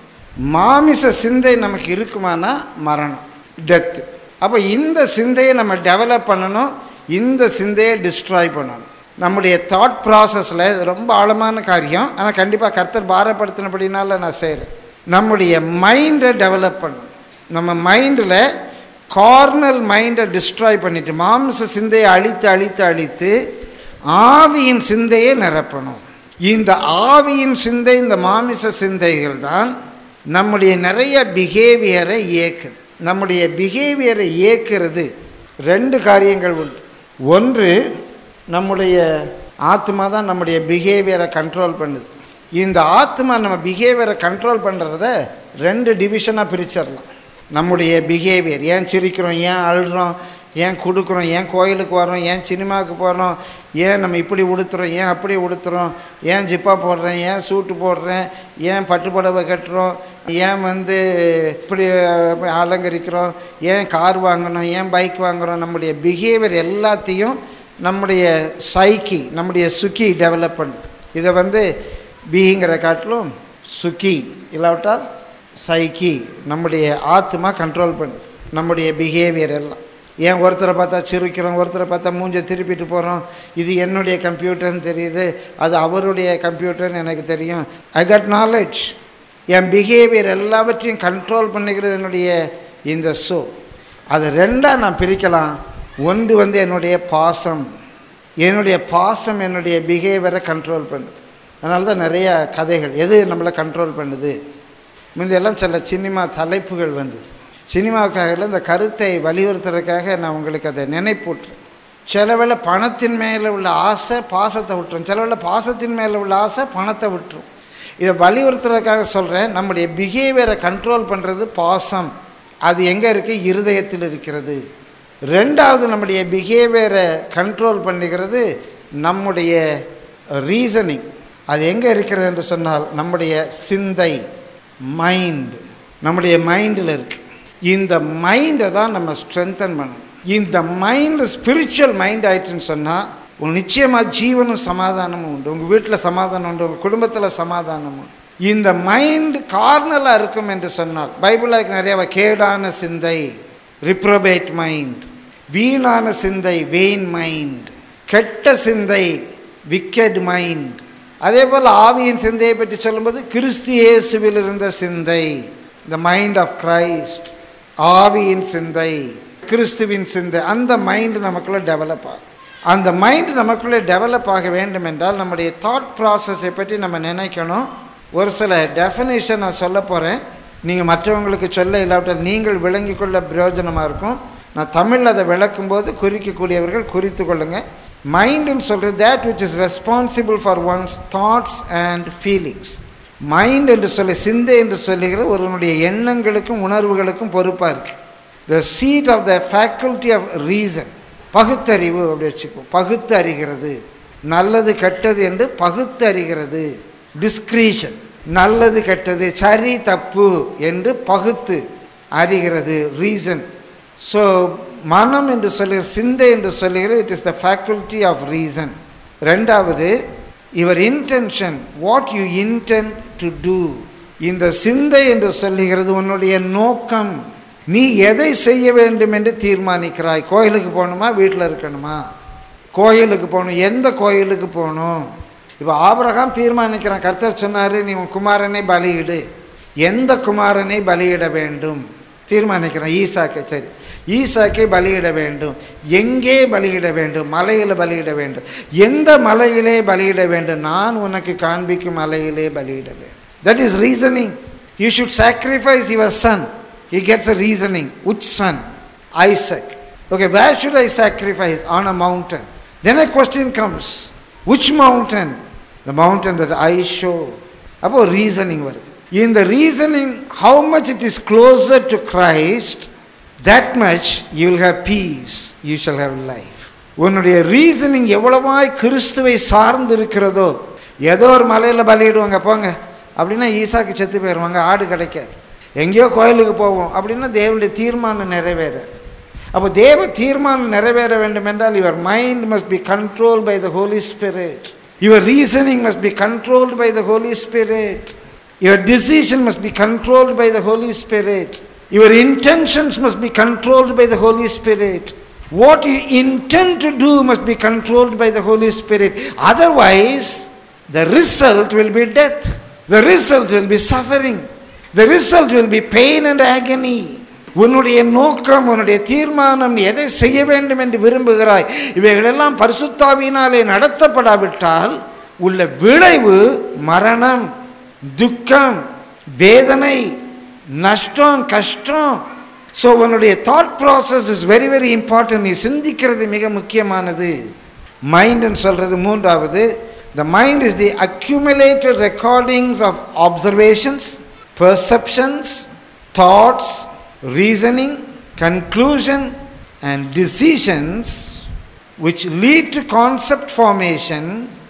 மாமிச சிந்தை நமக்கு இருக்குமானா மரணம் டெத்து அப்போ இந்த சிந்தையை நம்ம டெவலப் பண்ணணும் இந்த சிந்தையை டிஸ்ட்ராய் பண்ணணும் நம்முடைய தாட் ப்ராசஸில் ரொம்ப ஆழமான காரியம் ஆனால் கண்டிப்பாக கர்த்தர் பாரப்படுத்தினபடினால நான் செய்கிறேன் நம்முடைய மைண்டை டெவலப் பண்ணணும் நம்ம மைண்டில் கார்னல் மைண்டை டிஸ்ட்ராய் பண்ணிட்டு மாம்ச சிந்தையை அழித்து அழித்து அழித்து ஆவியின் சிந்தையை நிரப்பணும் இந்த ஆவியின் சிந்தை இந்த மாமிச சிந்தைகள் தான் நம்முடைய நிறைய பிஹேவியரை இயக்குது நம்முடைய பிஹேவியரை இயக்கிறது ரெண்டு காரியங்கள் உண்டு ஒன்று நம்முடைய ஆத்மா தான் நம்முடைய பிஹேவியரை கண்ட்ரோல் பண்ணுது இந்த ஆத்மா நம்ம பிஹேவியரை கண்ட்ரோல் பண்ணுறத ரெண்டு டிவிஷனாக பிரிச்சிடலாம் நம்முடைய பிஹேவியர் ஏன் சிரிக்கிறோம் ஏன் அழுறோம் ஏன் கொடுக்குறோம் ஏன் கோயிலுக்கு வரோம் ஏன் சினிமாவுக்கு போகிறோம் ஏன் நம்ம இப்படி உடுத்துறோம் ஏன் அப்படி உடுத்துறோம் ஏன் ஜிப்பா போடுறேன் ஏன் சூட்டு போடுறேன் ஏன் பட்டுப்புடவை கட்டுறோம் ஏன் வந்து இப்படி அலங்கரிக்கிறோம் ஏன் கார் வாங்கணும் ஏன் பைக் வாங்குகிறோம் நம்முடைய பிஹேவியர் எல்லாத்தையும் நம்முடைய சைக்கி நம்முடைய சுக்கி டெவலப் பண்ணுது இதை வந்து பீங்கிற காட்டிலும் சுக்கி இல்லாவிட்டால் சைக்கி நம்முடைய ஆத்மா கண்ட்ரோல் பண்ணுது நம்முடைய பிஹேவியர் எல்லாம் ஏன் ஒருத்தரை பார்த்தா சிரிக்கிறோம் ஒருத்தரை பார்த்தா மூஞ்சை திருப்பிட்டு போகிறோம் இது என்னுடைய கம்ப்யூட்டர்னு தெரியுது அது அவருடைய கம்ப்யூட்டர்னு எனக்கு தெரியும் ஐ கட் நாலேஜ் என் பிஹேவியர் எல்லாவற்றையும் கண்ட்ரோல் பண்ணிக்கிறது என்னுடைய இந்த ஷோ அது ரெண்டாக நான் பிரிக்கலாம் ஒன்று வந்து என்னுடைய பாசம் என்னுடைய பாசம் என்னுடைய பிஹேவியரை கண்ட்ரோல் பண்ணுது அதனால தான் நிறைய கதைகள் எது நம்மளை கண்ட்ரோல் பண்ணுது முந்தையெல்லாம் சில சினிமா தலைப்புகள் வந்தது சினிமாவுக்காக இந்த கருத்தை வலியுறுத்துறதுக்காக நான் உங்களுக்கு அதை நினைப்பூட்டுறேன் சில வேளை பணத்தின் மேலே உள்ள ஆசை பாசத்தை விட்டுரும் சில வேளை பாசத்தின் மேலே உள்ள ஆசை பணத்தை விட்டுரும் இதை வலியுறுத்துறதுக்காக சொல்கிறேன் நம்முடைய பிஹேவியரை கண்ட்ரோல் பண்ணுறது பாசம் அது எங்கே இருக்குது இருதயத்தில் இருக்கிறது ரெண்டாவது நம்முடைய பிஹேவியரை கண்ட்ரோல் பண்ணுகிறது நம்முடைய ரீசனிங் அது எங்கே இருக்கிறது என்று சொன்னால் நம்முடைய சிந்தை மைண்ட் நம்முடைய மைண்டில் இருக்குது இந்த மைண்டை தான் நம்ம ஸ்ட்ரென்தன் பண்ணணும் இந்த மைண்டு ஸ்பிரிச்சுவல் மைண்ட் ஆயிடுச்சுன்னு சொன்னால் உங்கள் நிச்சயமாக ஜீவனும் சமாதானமும் உண்டு உங்கள் வீட்டில் சமாதானம் உண்டு உங்கள் குடும்பத்தில் சமாதானம் உண்டு இந்த மைண்ட் கார்னலாக இருக்கும் என்று சொன்னால் பைபிளில் நிறைய கேடான சிந்தை ரிப்ரோபேட் மைண்ட் வீணான சிந்தை வெயின் மைண்ட் கெட்ட சிந்தை விக்கெட் மைண்ட் அதே போல் ஆவியின் சிந்தையை பற்றி சொல்லும்போது கிறிஸ்து இயேசுவில் இருந்த சிந்தை த மைண்ட் ஆஃப் கிரைஸ்ட் ஆவியின் சிந்தை கிறிஸ்துவின் சிந்தை அந்த மைண்ட் நமக்குள்ள டெவலப் ஆகும் அந்த மைண்ட் நமக்குள்ளே டெவலப் ஆக வேண்டும் என்றால் நம்முடைய தாட் ப்ராசஸை பற்றி நம்ம நினைக்கணும் ஒரு சில டெஃபினேஷன் நான் சொல்ல போகிறேன் நீங்கள் மற்றவங்களுக்கு சொல்ல இல்லாவிட்டால் நீங்கள் விளங்கிக் கொள்ள பிரயோஜனமாக இருக்கும் நான் தமிழில் அதை விளக்கும்போது குறிக்கக்கூடியவர்கள் குறித்து கொள்ளுங்கள் மைண்டுன்னு சொல்கிறது that which is responsible for one's thoughts and feelings mind என்று சொல்லி சிந்தை என்று சொல்லுகிற ஒருவனுடைய எண்ணங்களுக்கும் உணர்வுகளுக்கும் பொறுப்பாக இருக்குது the seat of the faculty of reason பகுத்தறிவு அப்படி வச்சுக்கோ பகுத்து அறிகிறது நல்லது கெட்டது என்று பகுத்து அறிகிறது டிஸ்கிரீஷன் நல்லது கெட்டது சரி தப்பு என்று பகுத்து அறிகிறது ரீசன் ஸோ மனம் என்று சொல்லுகிற சிந்தை என்று சொல்லுகிற it is the faculty of reason ரெண்டாவது your intention what you intend to do இந்த சிந்தை என்று சொல்லுகிறது உன்னுடைய நோக்கம் நீ எதை செய்ய வேண்டும் என்று தீர்மானிக்கிறாய் கோயிலுக்கு போகணுமா வீட்டில் இருக்கணுமா கோயிலுக்கு போகணும் எந்த கோயிலுக்கு போகணும் இப்போ ஆபிரகாம் தீர்மானிக்கிறான் கர்த்தர் சொன்னார் நீ உன் குமாரனை பலியிடு எந்த குமாரனை பலியிட வேண்டும் தீர்மானிக்கிறான் ஈசாக்கை சரி ஈசாக்கை பலியிட வேண்டும் எங்கே பலியிட வேண்டும் மலையில் பலியிட வேண்டும் எந்த மலையிலே பலியிட வேண்டும் நான் உனக்கு காண்பிக்கும் மலையிலே பலியிட வேண்டும் that is reasoning you should sacrifice your son he gets a reasoning. Which son? Isaac. Okay, where should I sacrifice? On a mountain. Then a question comes. Which mountain? The mountain that I show. அப்போ reasoning வருது இந்த reasoning how much it is closer to Christ that much you will have peace you shall have life உன்னுடைய reasoning எவ்வளவாய் கிறிஸ்துவை சார்ந்து இருக்கிறதோ ஏதோ ஒரு மலையில் பலியிடுவாங்க போங்க அப்படின்னா ஈசாக்கு செத்து போயிடுவாங்க ஆடு கிடைக்காது எங்கேயோ கோயிலுக்கு போவோம் அப்படின்னா தேவனுடைய தீர்மானம் நிறைவேறாது அப்போ தேவ தீர்மானம் நிறைவேற வேண்டும் என்றால் your mind must be control by the Holy Spirit your reasoning must be controlled by the Holy Spirit your decision must be controlled by the Holy Spirit your intentions must be controlled by the Holy Spirit what you intend to do must be controlled by the Holy Spirit otherwise the result will be death the result will be suffering the result will be pain and agony உன்னுடைய நோக்கம் உன்னுடைய தீர்மானம் நீ எதை செய்ய வேண்டும் என்று விரும்புகிறாய் இவைகளெல்லாம் பரிசுத்தாவினாலே நடத்தப்படாவிட்டால் உள்ள விளைவு மரணம் துக்கம் வேதனை நஷ்டம் கஷ்டம் ஸோ உன்னுடைய thought process is very very important நீ சிந்திக்கிறது மிக முக்கியமானது மைண்டுன்னு சொல்கிறது மூன்றாவது the mind is the accumulated recordings of observations perceptions, thoughts, reasoning, conclusion, and decisions which lead to concept formation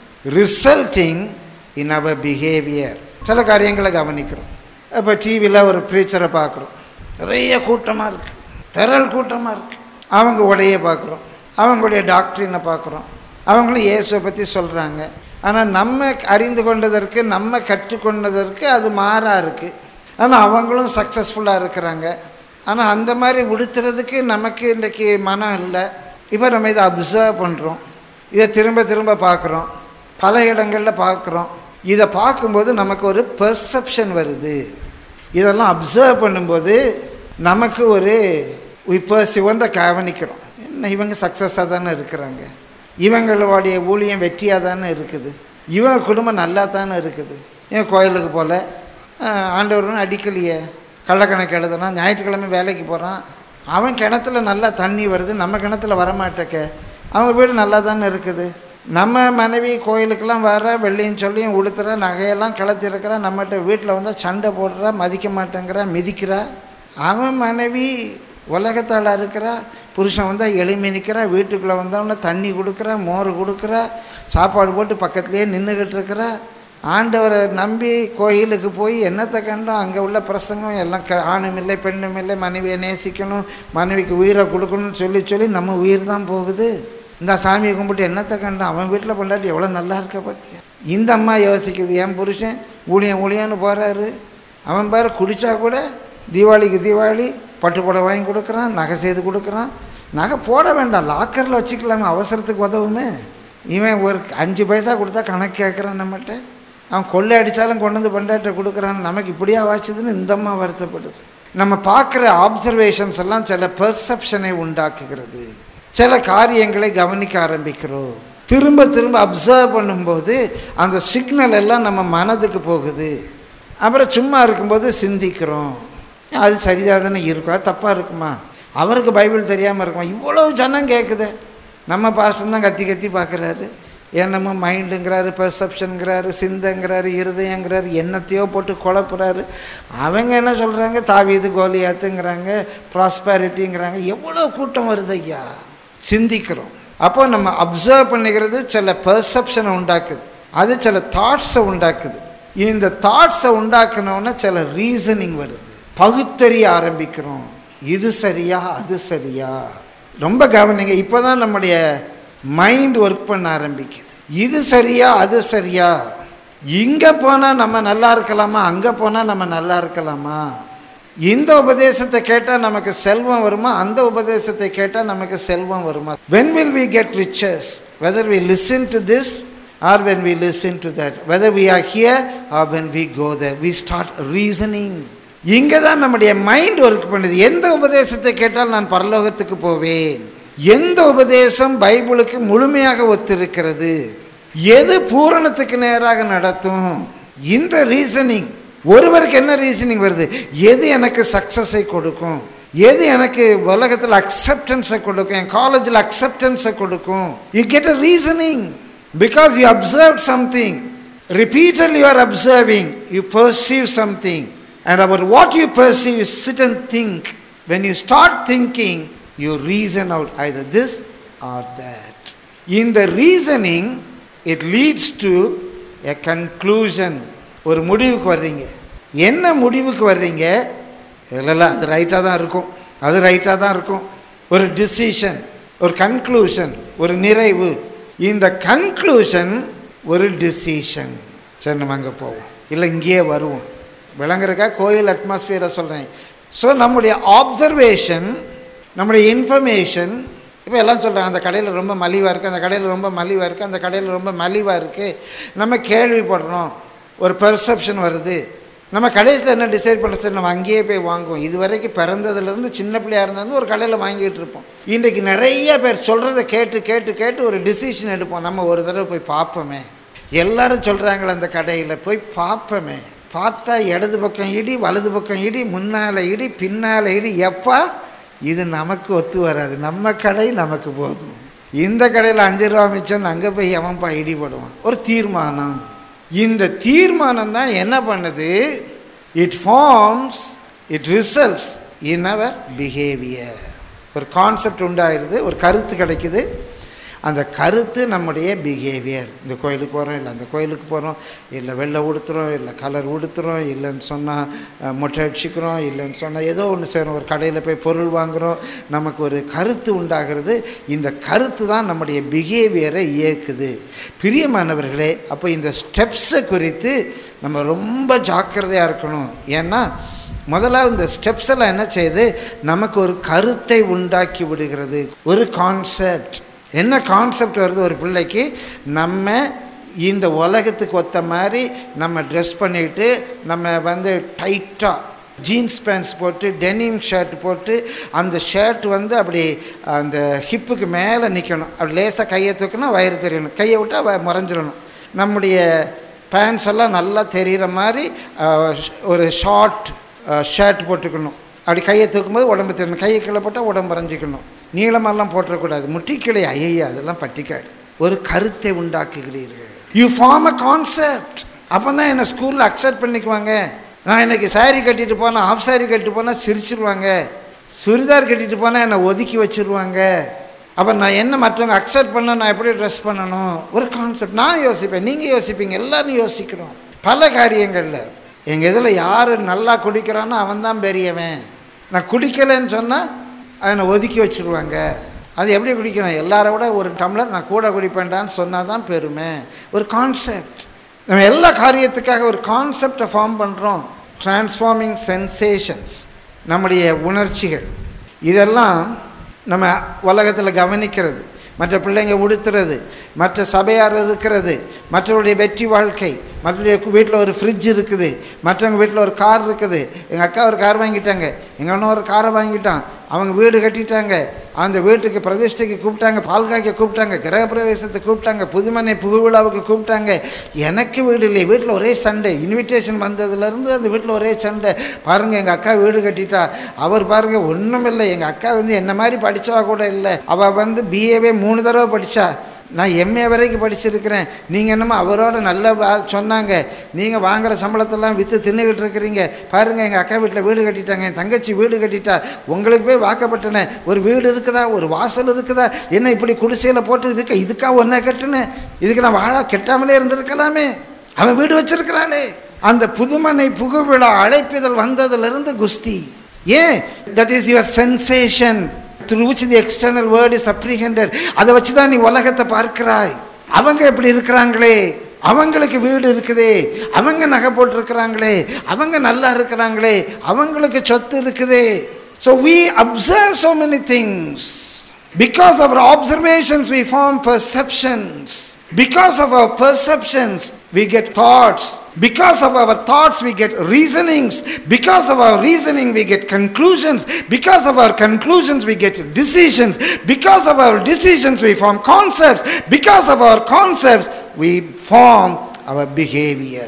resulting in our behavior. சில காரியங்களை கவனிக்கிறோம் இப்போ டிவியில் ஒரு ப்ரீச்சரை பார்க்குறோம் நிறைய கூட்டமாக இருக்குது திரள் கூட்டமாக இருக்குது அவங்க உடைய பார்க்குறோம் அவங்களுடைய டாக்டரினை பார்க்குறோம் அவங்களும் இயேசுவை பற்றி சொல்கிறாங்க ஆனால் நம்ம அறிந்து கொண்டதற்கு நம்ம கற்றுக்கொண்டதற்கு அது மாறாக இருக்குது ஆனால் அவங்களும் சக்ஸஸ்ஃபுல்லாக இருக்கிறாங்க ஆனால் அந்த மாதிரி உடுத்துறதுக்கு நமக்கு இன்றைக்கி மனம் இல்லை இப்போ நம்ம இதை அப்சர்வ் பண்ணுறோம் இதை திரும்ப திரும்ப பார்க்குறோம் பல இடங்களில் பார்க்குறோம் இதை பார்க்கும்போது நமக்கு ஒரு பெர்செப்ஷன் வருது இதெல்லாம் அப்சர்வ் பண்ணும்போது நமக்கு ஒரு இப்போ சிவந்த கவனிக்கிறோம் என்ன இவங்க சக்ஸஸாக தானே இருக்கிறாங்க இவங்களுடைய ஊழியம் வெற்றியாக தானே இருக்குது இவங்க குடும்பம் நல்லா தானே இருக்குது ஏன் கோயிலுக்கு போகல ஆண்டவரும் அடிக்கலையே கள்ளக்கணக்கு எழுதுனா ஞாயிற்றுக்கிழமை வேலைக்கு போகிறான் அவன் கிணத்துல நல்லா தண்ணி வருது நம்ம கிணத்துல வரமாட்டேக்க அவங்க வீடு நல்லா தானே இருக்குது நம்ம மனைவி கோயிலுக்கெல்லாம் வர வெள்ளியும் சொல்லியும் உடுத்துற நகையெல்லாம் கலத்திருக்கிறா நம்மகிட்ட வீட்டில் வந்தால் சண்டை போடுறா மதிக்க மாட்டேங்கிறா மிதிக்கிறா அவன் மனைவி உலகத்தால் இருக்கிறா புருஷன் வந்தால் எளிமை நிற்கிறா வீட்டுக்குள்ளே வந்தவொடனே தண்ணி கொடுக்குறா மோர் கொடுக்குறா சாப்பாடு போட்டு பக்கத்துலேயே நின்றுக்கிட்டு இருக்கிறா ஆண்டவரை நம்பி கோயிலுக்கு போய் என்னத்தை கண்டோம் அங்கே உள்ள பிரசங்கம் எல்லாம் க ஆணும் இல்லை பெண்ணும் இல்லை மனைவியை நேசிக்கணும் மனைவிக்கு உயிரை கொடுக்கணும்னு சொல்லி சொல்லி நம்ம உயிர் தான் போகுது இந்த சாமியை கும்பிட்டு என்னத்தை கண்டோம் அவன் வீட்டில் பொண்டாட்டி எவ்வளோ நல்லா இருக்க பார்த்தியா இந்த அம்மா யோசிக்குது என் புருஷன் ஊழியம் ஊழியன்னு போகிறாரு அவன் பாரு குடித்தா கூட தீபாவளிக்கு தீபாவளி பட்டு புடவை வாங்கி கொடுக்குறான் நகை செய்து கொடுக்குறான் நகை போட வேண்டாம் லாக்கரில் வச்சுக்கலாமே அவசரத்துக்கு உதவுமே இவன் ஒரு அஞ்சு பைசா கொடுத்தா கணக்கு கேட்குறான் நம்மகிட்ட அவன் கொள்ளை அடித்தாலும் கொண்டு வந்து பண்டாட்ட கொடுக்குறான் நமக்கு இப்படியா வாச்சுதுன்னு இந்த அம்மா வருத்தப்படுது நம்ம பார்க்குற ஆப்சர்வேஷன்ஸ் எல்லாம் சில பெர்செப்ஷனை உண்டாக்குகிறது சில காரியங்களை கவனிக்க ஆரம்பிக்கிறோம் திரும்ப திரும்ப அப்சர்வ் பண்ணும்போது அந்த சிக்னல் எல்லாம் நம்ம மனதுக்கு போகுது அப்புறம் சும்மா இருக்கும்போது சிந்திக்கிறோம் அது சரியாக தானே இருக்கும் அது தப்பாக இருக்குமா அவருக்கு பைபிள் தெரியாமல் இருக்குமா இவ்வளோ ஜனம் கேட்குது நம்ம பாஸ்டர் தான் கத்தி கத்தி பார்க்குறாரு என்னமோ மைண்டுங்கிறாரு பெர்செப்ஷனுங்கிறாரு சிந்தைங்கிறாரு இருதயங்கிறாரு என்னத்தையோ போட்டு குழப்புறாரு அவங்க என்ன சொல்கிறாங்க தாவீது கோலியாத்துங்கிறாங்க ப்ராஸ்பேரிட்டிங்கிறாங்க எவ்வளோ கூட்டம் வருது ஐயா சிந்திக்கிறோம் அப்போ நம்ம அப்சர்வ் பண்ணிக்கிறது சில பெர்செப்ஷனை உண்டாக்குது அது சில தாட்ஸை உண்டாக்குது இந்த தாட்ஸை உண்டாக்குனோன்னா சில ரீசனிங் வருது பகுத்தறிய ஆரம்பிக்கிறோம் இது சரியா அது சரியா ரொம்ப கவனிங்க இப்போ தான் நம்முடைய மைண்ட் ஒர்க் பண்ண ஆரம்பிக்குது இது சரியா அது சரியா இங்கே போனால் நம்ம நல்லா இருக்கலாமா அங்கே போனால் நம்ம நல்லா இருக்கலாமா இந்த உபதேசத்தை கேட்டால் நமக்கு செல்வம் வருமா அந்த உபதேசத்தை கேட்டால் நமக்கு செல்வம் வருமா when will we get riches whether we listen to this or when we listen to that whether we are here or when we go the we start reasoning இங்கே தான் நம்முடைய மைண்ட் ஒர்க் பண்ணுது எந்த உபதேசத்தை கேட்டால் நான் பரலோகத்துக்கு போவேன் எந்த உபதேசம் பைபிளுக்கு முழுமையாக ஒத்திருக்கிறது எது பூரணத்துக்கு நேராக நடத்தும் இந்த ரீசனிங் ஒருவருக்கு என்ன ரீசனிங் வருது எது எனக்கு சக்ஸஸை கொடுக்கும் எது எனக்கு உலகத்தில் அக்செப்டன்ஸை கொடுக்கும் என் காலேஜில் அக்செப்டன்ஸை கொடுக்கும் you get a reasoning because you observe something repeatedly you are observing you perceive something and our what you perceive sit and think when you start thinking you reason out either this or that இந்த reasoning it leads to a conclusion ஒரு முடிவுக்கு வர்றீங்க என்ன முடிவுக்கு வர்றீங்க இல்லை அது ரைட்டாக தான் இருக்கும் அது ரைட்டாக தான் இருக்கும் ஒரு டிசிஷன் ஒரு கன்க்ளூஷன் ஒரு நிறைவு இந்த கன்க்ளூஷன் ஒரு டிசிஷன் சரி நம்ம அங்கே போவோம் இல்லை இங்கேயே வருவோம் விளங்குறக்கா கோயில் அட்மாஸ்பியரை சொல்கிறேன் ஸோ நம்முடைய ஆப்சர்வேஷன் நம்முடைய இன்ஃபர்மேஷன் இப்போ எல்லாம் சொல்கிறாங்க அந்த கடையில் ரொம்ப மலிவாக இருக்குது அந்த கடையில் ரொம்ப மலிவாக இருக்குது அந்த கடையில் ரொம்ப மலிவாக இருக்குது நம்ம கேள்விப்படுறோம் ஒரு பெர்செப்ஷன் வருது நம்ம கடைசியில் என்ன டிசைட் பண்ண சரி நம்ம அங்கேயே போய் வாங்குவோம் இது வரைக்கும் பிறந்ததுலேருந்து சின்ன பிள்ளையாக இருந்தாலும் ஒரு கடையில் வாங்கிட்டு இருப்போம் இன்றைக்கு நிறைய பேர் சொல்கிறத கேட்டு கேட்டு கேட்டு ஒரு டிசிஷன் எடுப்போம் நம்ம ஒரு தடவை போய் பார்ப்போமே எல்லாரும் சொல்கிறாங்களே அந்த கடையில் போய் பார்ப்போமே பார்த்தா இடது பக்கம் இடி வலது பக்கம் இடி முன்னால் இடி பின்னால் இடி எப்பா இது நமக்கு ஒத்து வராது நம்ம கடை நமக்கு போதும் இந்த கடையில் அஞ்சு ரூபா மிச்சம் அங்கே போய் எவன்ப்பா இடிபடுவான் ஒரு தீர்மானம் இந்த தீர்மானம் தான் என்ன பண்ணுது it forms it results in our behaviour ஒரு கான்செப்ட் உண்டாயிருது ஒரு கருத்து கிடைக்குது அந்த கருத்து நம்முடைய பிஹேவியர் இந்த கோயிலுக்கு போகிறோம் இல்லை அந்த கோயிலுக்கு போகிறோம் இல்லை வெள்ளை உடுத்துறோம் இல்லை கலர் உடுத்துறோம் இல்லைன்னு சொன்னால் மொட்டை அடிச்சுக்கிறோம் இல்லைன்னு சொன்னால் ஏதோ ஒன்று செய்கிறோம் ஒரு கடையில் போய் பொருள் வாங்குகிறோம் நமக்கு ஒரு கருத்து உண்டாகிறது இந்த கருத்து தான் நம்முடைய பிஹேவியரை இயக்குது பிரியமானவர்களே அப்போ இந்த ஸ்டெப்ஸை குறித்து நம்ம ரொம்ப ஜாக்கிரதையாக இருக்கணும் ஏன்னா முதலாவது இந்த ஸ்டெப்ஸ் எல்லாம் என்ன செய்யுது நமக்கு ஒரு கருத்தை உண்டாக்கி விடுகிறது ஒரு கான்செப்ட் என்ன கான்செப்ட் வருது ஒரு பிள்ளைக்கு நம்ம இந்த உலகத்துக்கு ஒத்த மாதிரி நம்ம ட்ரெஸ் பண்ணிட்டு நம்ம வந்து டைட்டாக ஜீன்ஸ் பேண்ட்ஸ் போட்டு டெனிம் ஷர்ட் போட்டு அந்த ஷர்ட் வந்து அப்படி அந்த ஹிப்புக்கு மேலே நிற்கணும் அப்படி லேசாக கையை தூக்கினா வயிறு தெரியணும் கையை விட்டால் வ- மறைஞ்சிடணும் நம்முடைய பேண்ட்ஸ் எல்லாம் நல்லா தெரிகிற மாதிரி அஹ், ஒரு ஷார்ட் ஷர்ட் போட்டுக்கணும் அப்படி கையை தூக்கும்போது உடம்பு தெரியணும் கையை கீழே போட்டால் உடம்பு வரைஞ்சிக்கணும் நீளமெல்லாம் போட்டுறக்கூடாது முட்டிக்கிளை ஐயா அதெல்லாம் பட்டிக்காடு ஒரு கருத்தை உண்டாக்குகிறீர்கள் யூ ஃபார்ம் அ கான்செப்ட் அப்போ தான் என்னை ஸ்கூலில் அக்செப்ட் பண்ணிக்குவாங்க நான் இன்னைக்கு saree கட்டிட்டு போனால் ஆஃப் saree கட்டிட்டு போனால் சிரிச்சிருவாங்க சுடிதார் கட்டிட்டு போனால் என்னை ஒதுக்கி வச்சிருவாங்க அப்போ நான் என்ன மற்றவங்க அக்செப்ட் பண்ண நான் எப்படி ட்ரெஸ் பண்ணணும் ஒரு கான்செப்ட் நான் யோசிப்பேன் நீங்கள் யோசிப்பீங்க எல்லாரும் யோசிக்கிறோம் பல காரியங்களில் எங்கள் இதில் யார் நல்லா குடிக்கிறானோ அவன் தான் பெரியவன் நான் குடிக்கலைன்னு சொன்னால் அவனை ஒதுக்கி வச்சிருவாங்க அது எப்படி குடிக்கணும் எல்லாரை விட ஒரு டம்ளர் நான் கூட குடிப்பேன்டான்னு சொன்னால் தான் பெருமை ஒரு கான்செப்ட் நம்ம எல்லா காரியத்துக்காக ஒரு கான்செப்டை ஃபார்ம் பண்ணுறோம் டிரான்ஸ்ஃபார்மிங் சென்சேஷன்ஸ் நம்முடைய உணர்ச்சிகள் இதெல்லாம் நம்ம உலகத்தில் கவனிக்கிறது மற்ற பிள்ளைங்க உடுத்துறது மற்ற சபையார் இருக்கிறது மற்றவருடைய வெற்றி வாழ்க்கை மற்றவருடைய வீட்டில் ஒரு ஃப்ரிட்ஜ் இருக்குது மற்றவங்க வீட்டில் ஒரு கார் இருக்குது எங்கள் அக்கா ஒரு கார் வாங்கிட்டாங்க எங்கள் அண்ணன் ஒரு காரை வாங்கிட்டான் அவங்க வீடு கட்டிட்டாங்க அந்த வீட்டுக்கு பிரதிஷ்டைக்கு கூப்பிட்டாங்க பால் காய்க்க கூப்பிட்டாங்க கிரகப்பிரவேசத்துக்கு கூப்பிட்டாங்க புதுமனை புகுவிழாவுக்கு கூப்பிட்டாங்க எனக்கு வீடு இல்லை வீட்டில் ஒரே சண்டை இன்விடேஷன் வந்ததுலேருந்து அந்த வீட்டில் ஒரே சண்டை பாருங்கள் எங்கள் அக்கா வீடு கட்டிட்டா அவர் பாருங்கள் ஒன்றும் இல்லை எங்கள் அக்கா வந்து என்ன மாதிரி படித்தவா கூட இல்லை அவள் வந்து பிஏவே மூணு தடவை படித்தா நான் எம்ஏ வரைக்கும் படிச்சிருக்கிறேன் நீங்கள் என்னமோ அவரோட நல்ல வா- சொன்னாங்க நீங்கள் வாங்குற சம்பளத்தெல்லாம் விற்று தின்னுக்கிட்டு இருக்கிறீங்க பாருங்கள் எங்கள் அக்கா வீட்டில் வீடு கட்டிட்டாங்க என் தங்கச்சி வீடு கட்டிட்டா உங்களுக்கு போய் வாக்கப்பட்டனேன் ஒரு வீடு இருக்குதா ஒரு வாசல் இருக்குதா என்ன இப்படி குடிசையில் போட்டு இருக்க இதுக்கா ஒன்றை கட்டுனேன் இதுக்கு நான் வாழ கெட்டாமலே இருந்திருக்கலாமே அவன் வீடு வச்சிருக்கிறாளே அந்த புதுமனை புகுவிழா அழைப்பிதழ் வந்ததிலிருந்து குஸ்தி ஏன் that is your sensation through which the external word is apprehended அதை வச்சு தான் நீ உலகத்தை பார்க்கிறாய் அவங்க எப்படி இருக்கிறாங்களே அவங்களுக்கு வீடு இருக்குதே அவங்க நகை போட்டிருக்கிறாங்களே அவங்க நல்லா இருக்கிறாங்களே அவங்களுக்கு சொத்து இருக்குதே so we observe so many things because of our observations we form perceptions because of our perceptions we get thoughts because of our thoughts we get reasonings because of our reasoning we get conclusions because of our conclusions we get decisions because of our decisions we form concepts because of our concepts we form our behavior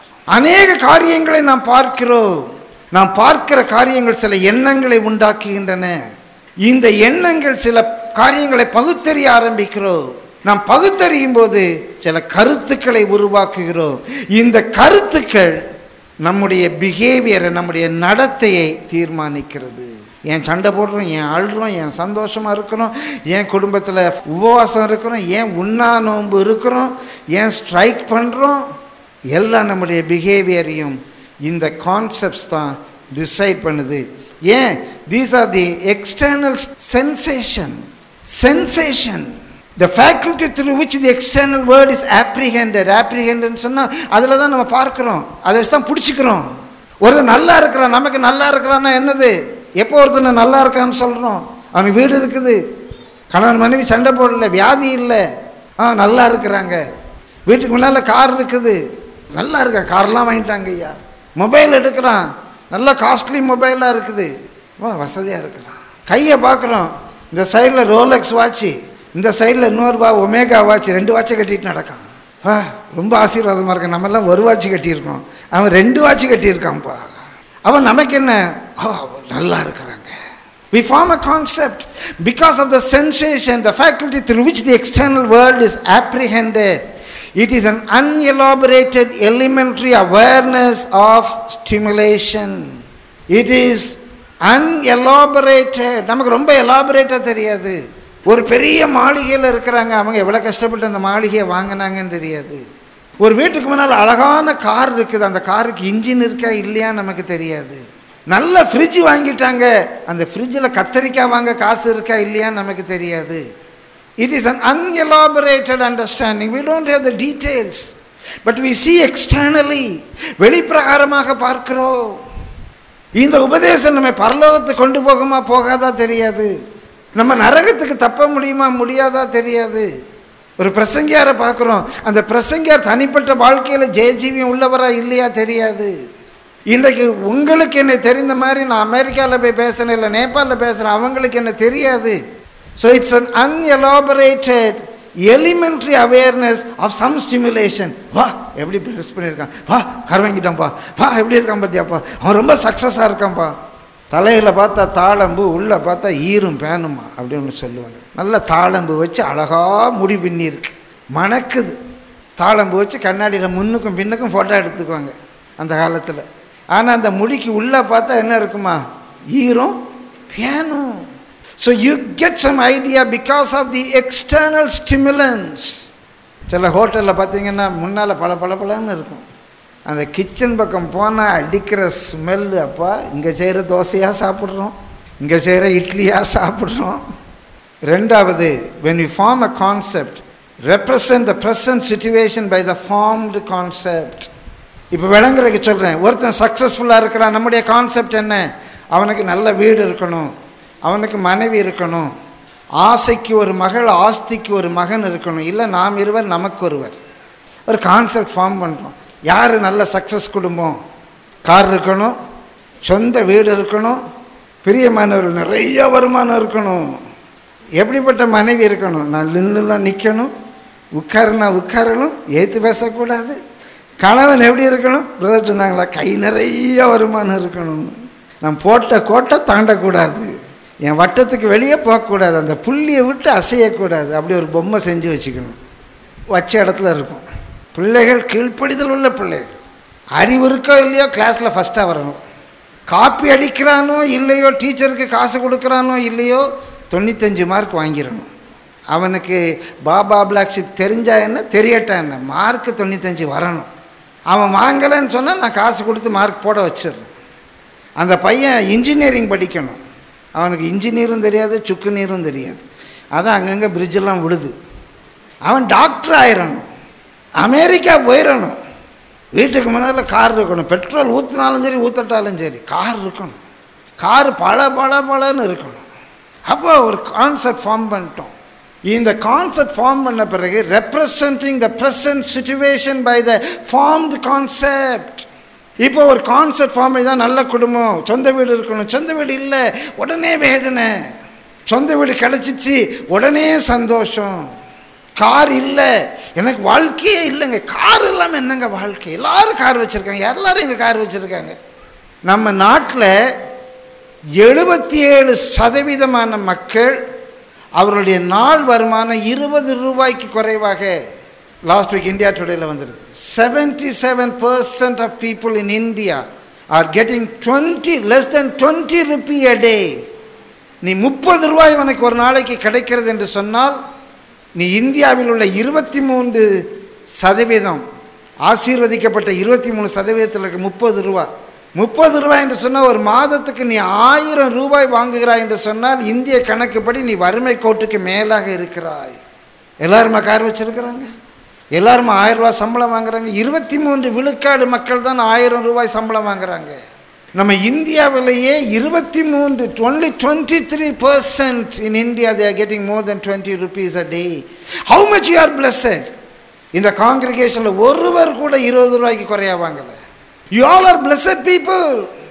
அநேக காரியங்களை நாம் பார்க்கிறோம் நாம் பார்க்கிற காரியங்கள் சில எண்ணங்களை உண்டாக்குகின்றன இந்த எண்ணங்கள் சில காரியங்களை பகுத்தறிய ஆரம்பிக்கிறோம் நாம் பகுத்தறியும் போது சில கருத்துக்களை உருவாக்குகிறோம் இந்த கருத்துக்கள் நம்முடைய பிஹேவியரை நம்முடைய நடத்தையை தீர்மானிக்கிறது ஏன் சண்டை போடுறோம் ஏன் அழுறோம் ஏன் சந்தோஷமாக இருக்கிறோம் ஏன் குடும்பத்தில் உபவாசம் இருக்கிறோம் ஏன் உண்ணா நோன்பு இருக்கிறோம் ஏன் ஸ்ட்ரைக் பண்ணுறோம் எல்லாம் நம்முடைய பிஹேவியரையும் இந்த கான்செப்ட்ஸ் தான் டிசைட் பண்ணுது ஏன் these are the external sensation sensation the faculty through which the external world is apprehended ஆப்ரிஹெண்டட்னு சொன்னால் அதில் தான் நம்ம பார்க்குறோம் அதை வச்சு தான் பிடிச்சிக்கிறோம் ஒருத்தர் நல்லா இருக்கிறான் நமக்கு நல்லா இருக்கிறான்னா என்னது எப்போ ஒருத்தனை நல்லா இருக்கான்னு சொல்கிறோம் அவனுக்கு வீடு இருக்குது கணவன் மனைவி சண்டை போடல வியாதி இல்லை ஆ நல்லா இருக்கிறாங்க வீட்டுக்கு முன்னால் கார் இருக்குது நல்லா இருக்கா கார்லாம் வாங்கிட்டாங்க ஐயா மொபைல் எடுக்கிறான் நல்ல காஸ்ட்லி மொபைலாக இருக்குது வா வசதியாக இருக்கிறான் கையை பார்க்குறோம் இந்த சைடில் ரோலெக்ஸ் வாட்ச்சு இந்த சைடில் இன்னொரு வா ஒமேகா வாட்ச் ரெண்டு வாட்சை கட்டிட்டு நடக்கான் வா ரொம்ப ஆசீர்வாதமாக இருக்கு நம்மெல்லாம் ஒரு வாட்ச் கட்டியிருக்கோம் அவன் ரெண்டு வாட்ச் கட்டியிருக்கான்ப்பா அவன் நமக்கு என்ன ஓ நல்லா இருக்கிறாங்க We form a concept because of the sensation, the faculty through which the external world is apprehended. It is an unelaborated elementary awareness of stimulation. It is unelaborated. நமக்கு ரொம்ப எலாபரேட்டாக தெரியாது ஒரு பெரிய மாளிகையில் இருக்கிறாங்க அவங்க எவ்வளோ கஷ்டப்பட்டு அந்த மாளிகையை வாங்கினாங்கன்னு தெரியாது ஒரு வீட்டுக்கு முன்னால் அழகான கார் இருக்குது அந்த காருக்கு இன்ஜின் இருக்கா இல்லையா நமக்கு தெரியாது நல்ல ஃப்ரிட்ஜ் வாங்கிட்டாங்க அந்த ஃப்ரிட்ஜில் கத்தரிக்காய் வாங்க காசு இருக்கா இல்லையான்னு நமக்கு தெரியாது it is an unelaborated understanding we don't have the details but we see externally வெளிப்பிரகாரமாக பார்க்கிறோம் இந்த உபதேசம் நம்ம பரலோகத்துக்கு கொண்டு போகுமா போகாதா தெரியாது நம்ம நரகத்துக்கு தப்ப முடியுமா முடியாதா தெரியாது ஒரு பிரசங்கியாரை பார்க்குறோம் அந்த பிரசங்கியார் தனிப்பட்ட வாழ்க்கையில் ஜெயஜீவியம் உள்ளவரா இல்லையா தெரியாது இன்றைக்கு உங்களுக்கு என்ன தெரிந்த மாதிரி நான் அமெரிக்காவில் போய் பேசுகிறேன் இல்லை நேபாளில் பேசுகிறேன் அவங்களுக்கு என்ன தெரியாது so it's an unelaborated elementary awareness of some stimulation வா எப்படி ட்ரெஸ் பண்ணியிருக்கான் வா கர் வாங்கிட்டான்ப்பா வா எப்படி இருக்கான் பார்த்தியாப்பா அவன் ரொம்ப சக்ஸஸாக இருக்கான்ப்பா தலையில் பார்த்தா தாளம்பு உள்ளே பார்த்தா ஈரும் பேனுமா அப்படின்னு சொல்லுவாங்க நல்ல தாளம்பு வச்சு அழகாக முடி பின்னி இருக்கு மணக்குது தாளம்பு வச்சு கண்ணாடியில் முன்னுக்கும் பின்னுக்கும் ஃபோட்டோ எடுத்துக்குவாங்க அந்த காலத்தில் ஆனால் அந்த முடிக்கு உள்ளே பார்த்தா என்ன இருக்குமா ஈரம் பேனும் so you get some idea because of the external stimulants சில ஹோட்டலில் பார்த்தீங்கன்னா முன்னால் பல பல பலன்னு இருக்கும் அந்த கிச்சன் பக்கம் போனால் அடிக்கிற ஸ்மெல்லு அப்பா இங்கே செய்கிற தோசையாக சாப்பிட்றோம் இங்கே செய்கிற இட்லியாக சாப்பிட்றோம் ரெண்டாவது when we form a concept represent the present situation by the formed concept இப்போ விளங்குறதுக்கு சொல்கிறேன் ஒருத்தன் சக்ஸஸ்ஃபுல்லாக இருக்கிறான் நம்முடைய கான்செப்ட் என்ன அவனுக்கு நல்ல வீடு இருக்கணும் அவனுக்கு மனைவி இருக்கணும் ஆசைக்கு ஒரு மகள் ஆஸ்திக்கு ஒரு மகன் இருக்கணும் இல்லை நாம் இருவர் நமக்கு ஒருவர் ஒரு கான்செப்ட் ஃபார்ம் பண்ணுறோம் யார் நல்ல சக்ஸஸ் குடும்பம் கார் இருக்கணும் சொந்த வீடு இருக்கணும் பிரியமானவர்கள் நிறைய வருமானம் இருக்கணும் எப்படிப்பட்ட மனைவி இருக்கணும் நான் நின்றுலாம் நிற்கணும் உட்காருனா உட்காரணும் ஏற்று பேசக்கூடாது கணவன் எப்படி இருக்கணும் பிரதர் சொன்னாங்களா கை நிறைய வருமானம் இருக்கணும் நான் போட்ட கோட்டை தாண்டக்கூடாது என் வட்டத்துக்கு வெளியே போகக்கூடாது அந்த புள்ளியை விட்டு அசையக்கூடாது அப்படி ஒரு பொம்மை செஞ்சு வச்சுக்கணும் வச்ச இடத்துல இருக்கும் பிள்ளைகள் கீழ்ப்படிதல் உள்ள பிள்ளைகள் அறிவு இருக்கோ இல்லையோ கிளாஸில் ஃபஸ்ட்டாக வரணும் காப்பி அடிக்கிறானோ இல்லையோ டீச்சருக்கு காசு கொடுக்குறானோ இல்லையோ தொண்ணூத்தஞ்சு மார்க் வாங்கிடணும் அவனுக்கு பாபா பிளாக் ஷிப் தெரிஞ்சா என்ன தெரியட்டா என்ன மார்க்கு தொண்ணூத்தஞ்சு வரணும் அவன் வாங்கலைன்னு சொன்னால் நான் காசு கொடுத்து மார்க் போட வச்சிடுறேன் அந்த பையன் இன்ஜினியரிங் படிக்கணும் அவனுக்கு இன்ஜினியரும் தெரியாது சுக்கு நீரும் தெரியாது அதான் அங்கங்கே பிரிட்ஜெல்லாம் விழுது அவன் டாக்டர் ஆயிரணும் அமெரிக்கா போயிடணும் வீட்டுக்கு முன்னால் கார் இருக்கணும் பெட்ரோல் ஊற்றினாலும் சரி ஊற்றட்டாலும் சரி கார் இருக்கணும் கார் பல பல பலன்னு இருக்கணும் அப்போ ஒரு கான்செப்ட் ஃபார்ம் பண்ணிட்டோம் இந்த கான்செப்ட் ஃபார்ம் பண்ண பிறகு representing the present situation by the formed concept இப்போ ஒரு கான்செப்ட் ஃபார்ம் பண்ணி தான் நல்ல குடும்பம் சொந்த வீடு இருக்கணும் சொந்த வீடு இல்லை உடனே வேதனை சொந்த வீடு கிடச்சிச்சு உடனே சந்தோஷம் கார் இல்லை எனக்கு வாழ்க்கையே இல்லைங்க கார் இல்லாமல் என்னங்க வாழ்க்கை எல்லாரும் கார் வச்சுருக்காங்க எல்லாரும் இங்கே கார் வச்சுருக்காங்க நம்ம நாட்டில் எழுபத்தி ஏழு சதவீதமான மக்கள் அவர்களுடைய நாள் வருமானம் இருபது ரூபாய்க்கு குறைவாக லாஸ்ட் வீக் இந்தியா டுடேல வந்திருக்கு seventy seven percent of people in India are getting twenty less than twenty rupee a day நீ முப்பது ரூபாய் உனக்கு ஒரு நாளைக்கு கிடைக்கிறது என்று சொன்னால் நீ இந்தியாவில் உள்ள இருபத்தி மூன்று சதவீதம் ஆசீர்வதிக்கப்பட்ட இருபத்தி மூணு சதவீதத்தில் இருக்க முப்பது ரூபா முப்பது ரூபாய் என்று சொன்னால் ஒரு மாதத்துக்கு நீ ஆயிரம் ரூபாய் வாங்குகிறாய் என்று சொன்னால் இந்திய கணக்குப்படி நீ வறுமை கோட்டுக்கு மேலாக இருக்கிறாய் எல்லாருமா கார் வச்சிருக்கிறாங்க எல்லாருமே ஆயிரம் ரூபாய் சம்பளம் வாங்குறாங்க இருபத்தி மூன்று விழுக்காடு மக்கள் தான் ஆயிரம் ரூபாய் சம்பளம் வாங்குறாங்க நம்ம இந்தியாவிலேயே இருபத்தி மூன்று only twenty three percent in India they are getting more than twenty rupees a day how much you are blessed இந்த காங்கிரிகேஷனில் ஒருவர் கூட இருபது ரூபாய்க்கு குறையா வாங்கலை you all are blessed people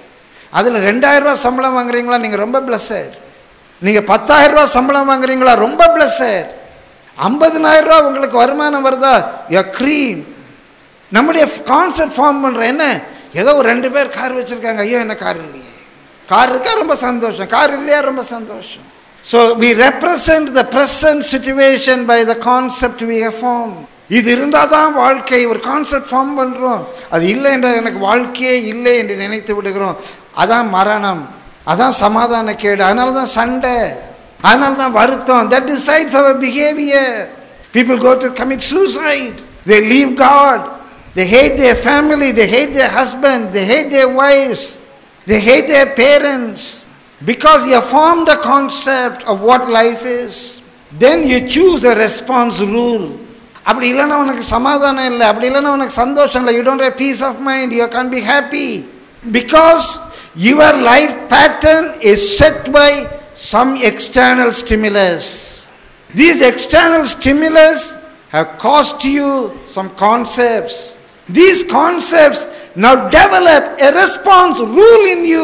அதில் ரெண்டாயிரம் ரூபாய் சம்பளம் வாங்குறீங்களா நீங்கள் ரொம்ப பிளஸட் நீங்கள் பத்தாயிரம் ரூபாய் சம்பளம் வாங்குறீங்களா ரொம்ப பிளஸட் ஐம்பதுனாயிரம் ரூபா உங்களுக்கு வருமானம் வருதா யோ க்ரீம் நம்முடைய கான்செப்ட் ஃபார்ம் பண்ணுற என்ன ஏதோ ஒரு ரெண்டு பேர் கார் வச்சுருக்காங்க ஐயோ என்ன கார் இல்லையே கார் இருக்கா ரொம்ப சந்தோஷம் கார் இல்லையா ரொம்ப சந்தோஷம் so we represent the present situation by the concept we form இது இருந்தால் தான் வாழ்க்கை ஒரு கான்செப்ட் ஃபார்ம் பண்ணுறோம் அது இல்லை என்ற எனக்கு வாழ்க்கையே இல்லை என்று நினைத்து விடுகிறோம் அதான் மரணம் அதான் சமாதான கேடு அதனால தான் சண்டை அதனால தான் வருத்தம் that decides our behaviour people go to commit suicide they leave God they hate their family they hate their husband they hate their wives they hate their parents because you formed a concept of what life is then you choose a response rule அப்படி இல்லைன்னா உனக்கு சமாதானம் இல்லை அப்படி இல்லைன்னா உனக்கு சந்தோஷம் இல்லை you don't have peace of mind you can be happy because your life pattern is set by some external stimulus. These external stimulus have caused you some concepts. These concepts now develop a response rule in you.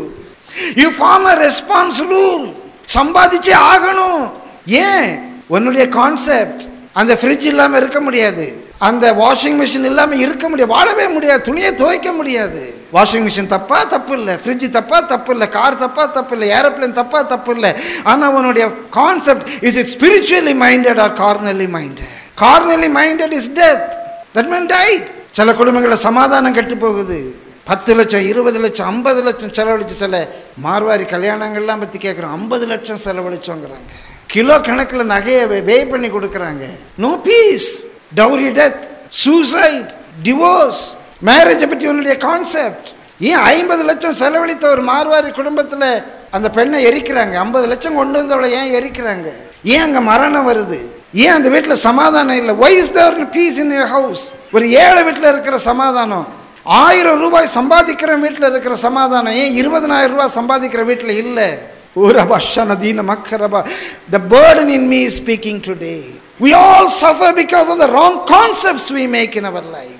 You form a response rule. சம்பாதிச்சே ஆகணும் ஏன் உன்னுடைய concept அந்த fridge இல்லாமல் இருக்க முடியாது அந்த washing machine இல்லாமல் இருக்க முடியாது வாழவே முடியாது துணியை துவைக்க முடியாது வாஷிங் மிஷின் தப்பா தப்பு இல்லை ஃப்ரிட்ஜ் தப்பா தப்பு இல்லை கார் தப்பா தப்பு இல்லை ஏரோப்ளேன் தப்பா தப்பு இல்லை ஆனால் உன்னுடைய concept is it spiritually minded or carnally minded carnally minded is death that man died சில குடும்பங்களில் சமாதானம் கெட்டு போகுது பத்து லட்சம் இருபது லட்சம் ஐம்பது லட்சம் செலவழிச்சு சில மார்வாரி கல்யாணங்கள்லாம் பற்றி கேட்குறோம் ஐம்பது லட்சம் செலவழிச்சோங்கிறாங்க கிலோ கணக்கில் நகையை வே பண்ணி கொடுக்குறாங்க no peace dowry death suicide divorce மேரேஜை பற்றி உன்னுடைய கான்செப்ட் ஏன் ஐம்பது லட்சம் செலவழித்த ஒரு மார்வாரி குடும்பத்தில் அந்த பெண்ணை எரிக்கிறாங்க ஐம்பது லட்சம் கொண்டு வந்தவளை ஏன் எரிக்கிறாங்க ஏன் அங்கே மரணம் வருது ஏன் அந்த வீட்டில் சமாதானம் இல்லை why is there peace in your house ஒரு ஏழை வீட்டில் இருக்கிற சமாதானம் ஆயிரம் ரூபாய் சம்பாதிக்கிற வீட்டில் இருக்கிற சமாதானம் ஏன் இருபதனாயிரம் ரூபாய் சம்பாதிக்கிற வீட்டில் இல்லை ஊரபா ஷனதீன மக்கரபா the burden in me speaking today We all suffer because of the wrong concepts we make in our lives.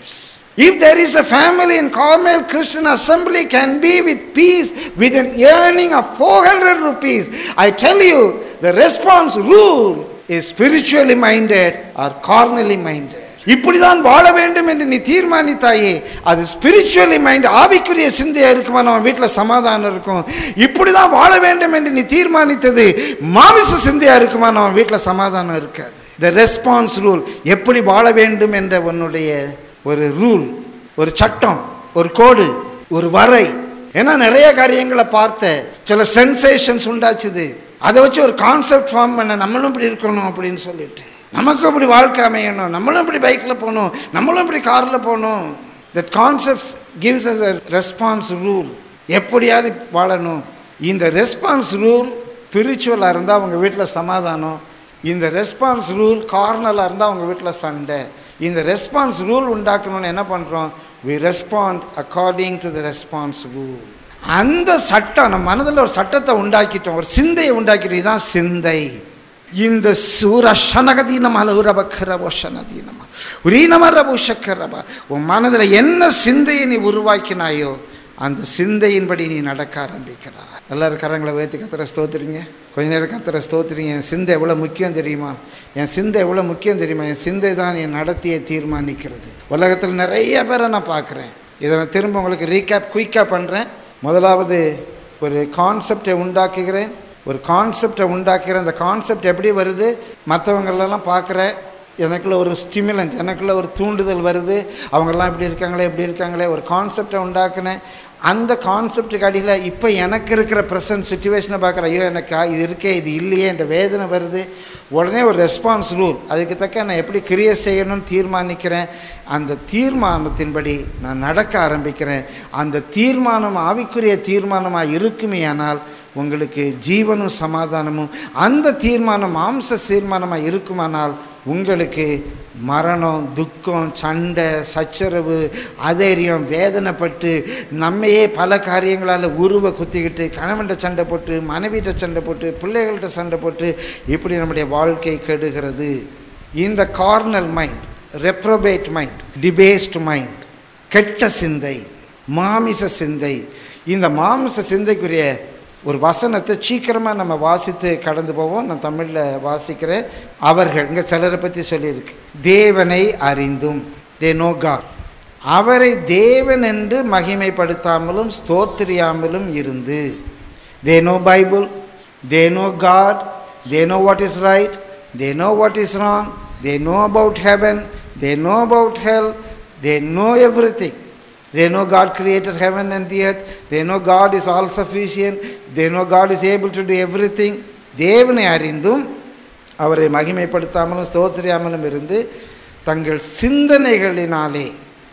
If there is a family in Carmel Christian Assembly can be with peace with an earning of 400 rupees, I tell you, the response rule is spiritually minded or carnally minded. இப்படிதான் வாழ வேண்டும் என்று நீ தீர்மானித்தாயே அது spiritually mind ஆவிக்குரிய சிந்தையா இருக்குமா நம்ம வீட்டில் சமாதானம் இருக்கும் இப்படிதான் வாழ வேண்டும் என்று நீ தீர்மானித்தது மாமிச சிந்தையா இருக்குமா நம்ம வீட்டில் சமாதானம் இருக்காது த ரெஸ்பான்ஸ் ரூல் எப்படி வாழ வேண்டும் என்ற உன்னுடைய ஒரு ரூல் ஒரு சட்டம் ஒரு கோடு ஒரு வரை ஏன்னா நிறைய காரியங்களை பார்த்த சில சென்சேஷன்ஸ் உண்டாச்சுது அதை வச்சு ஒரு கான்செப்ட் ஃபார்ம் பண்ண நம்மளும் இப்படி இருக்கணும் அப்படின்னு சொல்லிட்டு நமக்கும் இப்படி வாழ்க்கை அமையணும் நம்மளும் இப்படி பைக்கில் போகணும் நம்மளும் இப்படி காரில் போகணும் that concepts gives us a response rule எப்படியாவது வாழணும் இந்த ரெஸ்பான்ஸ் ரூல் ஸ்பிரிச்சுவலாக இருந்தால் அவங்க வீட்டில் சமாதானம் இந்த ரெஸ்பான்ஸ் ரூல் கார்னலாக இருந்தால் அவங்க வீட்டில் சண்டை இந்த ரெஸ்பான்ஸ் ரூல் உண்டாக்கணும்னு என்ன பண்ணுறோம் we respond according to the response rule அந்த சட்டம் நம்ம மனதில் ஒரு சட்டத்தை உண்டாக்கிட்டோம் ஒரு சிந்தையை உண்டாக்கிட்டு தான் சிந்தை இந்த சூர சனகதீனம் அலுரபக்கரபோ சனதீனமா உரீனமரபு சக்கரபா உன் மனதில் என்ன சிந்தையை நீ உருவாக்கினாயோ அந்த சிந்தையின்படி நீ நடக்க ஆரம்பிக்கிறாய் எல்லாரும் கரங்களை உயர்த்தி கத்துற ஸ்தோத்திரிங்க கொஞ்ச நேரம் கத்துற ஸ்தோத்திரிங்க என் சிந்தை எவ்வளோ முக்கியம் தெரியுமா என் சிந்தை எவ்வளோ முக்கியம் தெரியுமா என் சிந்தை தான் என் நடத்தியை தீர்மானிக்கிறது உலகத்தில் நிறைய பேரை நான் பார்க்குறேன் இதை நான் திரும்ப உங்களுக்கு ரீகேப் குயிக்காக பண்ணுறேன் முதலாவது ஒரு கான்செப்டை உண்டாக்குகிறேன் ஒரு கான்செப்டை உண்டாக்குகிறேன் அந்த கான்செப்ட் எப்படி வருது மற்றவங்களெல்லாம் பார்க்குறேன் எனக்குள்ள ஒரு ஸ்டிமுலண்ட் எனக்குள்ள ஒரு தூண்டுதல் வருது அவங்கெல்லாம் இப்படி இருக்காங்களே இப்படி இருக்காங்களே ஒரு கான்செப்டை உண்டாக்குனேன் அந்த கான்செப்டுக்கு அடியில் இப்போ எனக்கு இருக்கிற ப்ரெசன்ட் சுச்சுவேஷனை பார்க்குற ஐயோ எனக்கு இது இருக்கே இது இல்லையே என்ற வேதனை வருது உடனே ஒரு ரெஸ்பான்ஸ் ரூல் அதுக்கு தக்க நான் எப்படி கிரியை செய்யணும்னு தீர்மானிக்கிறேன் அந்த தீர்மானத்தின்படி நான் நடக்க ஆரம்பிக்கிறேன் அந்த தீர்மானம் ஆவிக்குரிய தீர்மானமாக இருக்குமே ஆனால் உங்களுக்கு ஜீவனும் சமாதானமும் அந்த தீர்மானம் மாம்ச தீர்மானமாக இருக்குமானால் உங்களுக்கு மரணம் துக்கம் சண்டை சச்சரவு அதேரியம் வேதனைப்பட்டு நம்மையே பல காரியங்களால் உருவ குத்திக்கிட்டு கணவன்கிட்ட சண்டை போட்டு மனைவிட்ட சண்டை போட்டு பிள்ளைகள்கிட்ட சண்டை போட்டு இப்படி நம்முடைய வாழ்க்கை கெடுகிறது இந்த carnal mind reprobate mind debased mind கெட்ட சிந்தை மாமிச சிந்தை இந்த மாமிச சிந்தைக்குரிய ஒரு வசனத்தை சீக்கிரமாக நம்ம வாசித்து கடந்து போவோம் நான் தமிழில் வாசிக்கிறேன் அவர்கள் இங்கே சிலரை பற்றி சொல்லியிருக்கு தேவனை அறிந்தும் தே நோ காட் அவரை தேவன் என்று மகிமைப்படுத்தாமலும் ஸ்தோத்திரியாமலும் இருந்து they know Bible they know God they know what is right they know what is wrong they know about heaven they know about hell they know everything They know God created heaven and the earth. They know God is all sufficient. They know God is able to do everything. தேவனை அறிந்தும் அவரை மகிமைப்படுத்தாமலும் ஸ்தோத்திரியாமலும் இருந்து தங்கள் சிந்தனைகளினாலே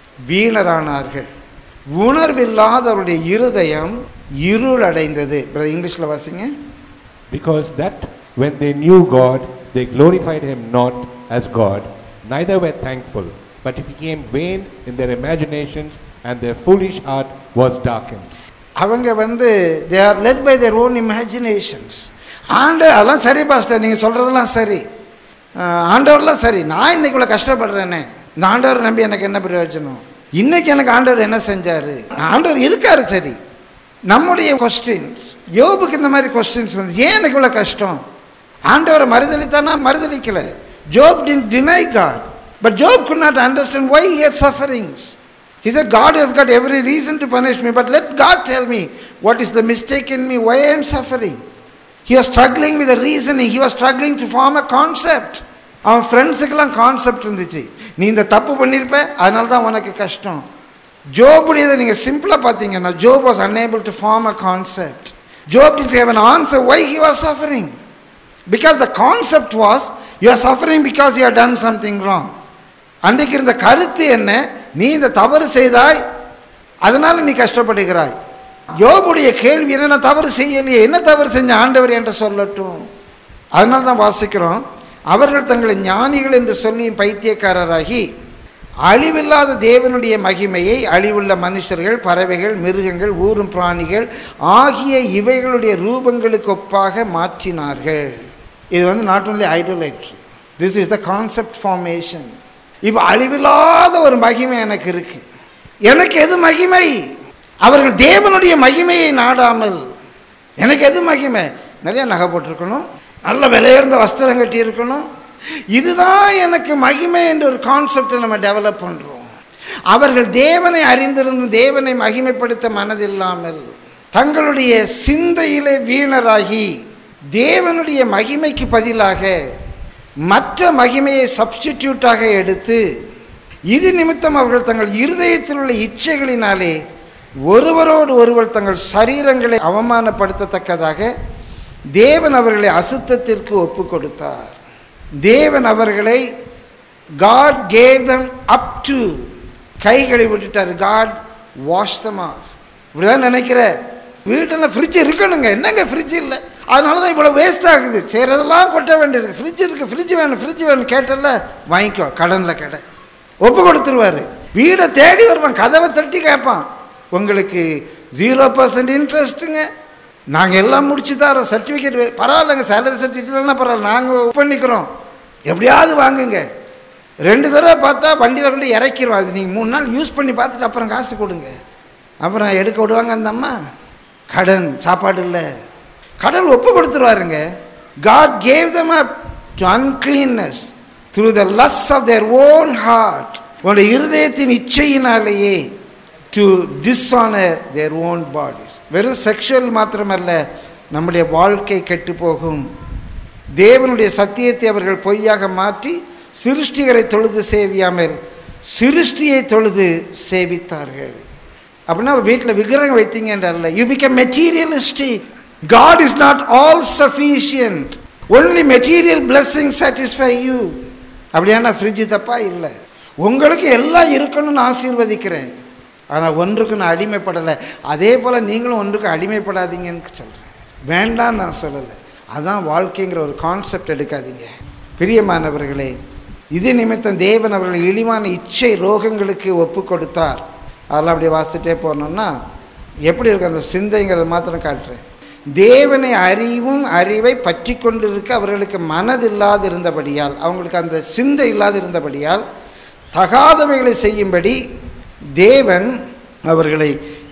வீணரானார்கள் உணர்வில்லாத அவருடைய இருதயம் இருளடைந்தது brother இங்கிலீஷில் வாசிங்க Because that when they knew God, they glorified him not as God, neither were thankful, but it became vain in their imaginations, and their foolish heart was darkened. அவங்க வந்து they are led by their own imaginations and அதெல்லாம் சரி pastor நீங்கள் சொல்கிறதெல்லாம் சரி ஆஹ், ஆண்டவர்லாம் சரி நான் இன்னைக்கு இவ்வளோ கஷ்டப்படுறேனே இந்த ஆண்டவர் நம்பி எனக்கு என்ன பிரயோஜனம் இன்னைக்கு எனக்கு ஆண்டவர் என்ன செஞ்சார் ஆண்டவர் இருக்காரு சரி நம்முடைய கொஸ்டின்ஸ் யோபுக்கு இந்த மாதிரி கொஸ்டின்ஸ் வந்து ஏன் எனக்கு இவ்வளோ கஷ்டம் ஆண்டவரை மறுதளித்தானா மறுதளிக்கல Job didn't deny God but Job could not understand why he had sufferings he said god has got every reason to punish me but let god tell me what is the mistake in me why i am suffering he was struggling with the reasoning he was struggling to form a concept அவன் ஃப்ரெண்ட்ஸுக்கெல்லாம் concept இருந்துச்சு நீ இந்த தப்பு பண்ணியிருப்ப அதனால தான் உனக்கு கஷ்டம் ஜோபுடையதை நீங்கள் சிம்பிளாக பார்த்தீங்கன்னா Job was unable to form a concept Job didn't have an answer why he was suffering because the concept was you are suffering because you have done something wrong அன்றைக்கு இருந்த கருத்து என்ன நீ இந்த தவறு செய்தாய் அதனால நீ கஷ்டப்படுகிறாய் யோபுடைய கேள்வி என்ன நான் தவறு செய்யலையே என்ன தவறு செஞ்ச ஆண்டவர் என்று சொல்லட்டும் அதனால தான் வாசிக்கிறோம் அவர்கள் தங்களை ஞானிகள் என்று சொல்லி பைத்தியக்காரராகி அழிவில்லாத தேவனுடைய மகிமையை அழிவுள்ள மனுஷர்கள் பறவைகள் மிருகங்கள் ஊரும் பிராணிகள் ஆகிய இவைகளுடைய ரூபங்களுக்கு ஒப்பாக மாற்றினார்கள் இது வந்து not only idolatry this is the concept formation இப்போ அழிவில்லாத ஒரு மகிமை எனக்கு இருக்கு எனக்கு எது மகிமை அவர்கள் தேவனுடைய மகிமையை நாடாமல் எனக்கு எது மகிமை நிறைய நகை போட்டிருக்கணும் நல்ல விலையுயர்ந்த வஸ்திரம் கட்டி இருக்கணும் இதுதான் எனக்கு மகிமை என்ற ஒரு கான்செப்டை நம்ம டெவலப் பண்ணுறோம் அவர்கள் தேவனை அறிந்திருந்தும் தேவனை மகிமைப்படுத்த மனதில்லாமல் தங்களுடைய சிந்தையிலே வீணராகி தேவனுடைய மகிமைக்கு பதிலாக மற்ற மகிமையை சப்ஸ்டிடியூட்டாக எடுத்து இது நிமித்தம் அவர்கள் தங்கள் இருதயத்தில் உள்ள இச்சைகளினாலே ஒருவரோடு ஒருவர் தங்கள் சரீரங்களை அவமானப்படுத்தத்தக்கதாக தேவன் அவர்களை அசுத்தத்திற்கு ஒப்பு கொடுத்தார் தேவன் அவர்களை God gave them up to கைகளை விட்டுட்டார் காட் வாஷ் தம் ஆஃப் இப்படிதான் நினைக்கிற வீட்டில் ஃப்ரிட்ஜ் இருக்கணுங்க என்னங்க ஃப்ரிட்ஜ் இல்லை அதனால தான் இவ்வளோ வேஸ்ட் ஆகுது செய்கிறதெல்லாம் கொட்ட வேண்டியது ஃப்ரிட்ஜ் இருக்குது ஃப்ரிட்ஜ் வேணும் ஃப்ரிட்ஜ் வேணும் கேட்டல வாங்கிக்கோ கடனில் கடை ஒப்பு கொடுத்துருவாரு வீடை தேடி வருவான் கதவை தட்டி கேட்பான் உங்களுக்கு ஜீரோ பர்சன்ட் இன்ட்ரெஸ்ட்டுங்க நாங்கள் எல்லாம் முடிச்சு தரோம் சர்டிஃபிகேட் பரவாயில்லைங்க சேலரி சர்டிஃபிகேட்லாம் பரவாயில்ல நாங்கள் பண்ணிக்கிறோம் எப்படியாவது வாங்குங்க ரெண்டு தடவை பார்த்தா வண்டியில் கொண்டு இறக்கிடுவோம் அது நீங்கள் மூணு நாள் யூஸ் பண்ணி பார்த்துட்டு அப்புறம் காசு கொடுங்க அப்புறம் எடுக்க விடுவாங்க அந்த அம்மா கடன் சாப்பாடு இல்லை கடல் ஒப்பு கொடுத்துருவாருங்க God gave them up to uncleanness through the lust of their own heart உங்களுடைய இருதயத்தின் இச்சையினாலேயே to dishonour their own bodies வெறும் செக்ஷுவல் மாத்திரமல்ல நம்முடைய வாழ்க்கை கெட்டு போகும் தேவனுடைய சத்தியத்தை அவர்கள் பொய்யாக மாற்றி சிருஷ்டிகரை தொழுது சேவியாமல் சிருஷ்டியை தொழுது சேவித்தார்கள் அப்படின்னா வீட்டில் விக்கிரகம் வைத்தீங்கன்றல்ல you become materialistic God is not all sufficient only material blessing satisfy you அப்படியான ஃப்ரிட்ஜு தப்பா இல்லை உங்களுக்கு எல்லாம் இருக்கணும்னு ஆசீர்வதிக்கிறேன் ஆனால் ஒன்றுக்கு நான் அடிமைப்படலை அதே போல் நீங்களும் ஒன்றுக்கு அடிமைப்படாதீங்கன்னு சொல்கிறேன் வேண்டாம் நான் சொல்லலை அதான் வாழ்க்கைங்கிற ஒரு கான்செப்ட் எடுக்காதீங்க பிரியமானவர்களே இது நிமித்தம் தேவன் அவர்கள் இழிவான இச்சை ரோகங்களுக்கு ஒப்பு கொடுத்தார் அதெல்லாம் அப்படி வாசித்துட்டே போனோம்னா எப்படி இருக்கு அந்த சிந்தைங்கிறத மாத்திரம் காட்டுறேன் தேவனை அறிவும் அறிவை பற்றி கொண்டிருக்க அவர்களுக்கு மனதில்லாது இருந்தபடியால் அவங்களுக்கு அந்த சிந்தை இல்லாது இருந்தபடியால் தகாதவைகளை செய்யும்படி தேவன் அவர்களை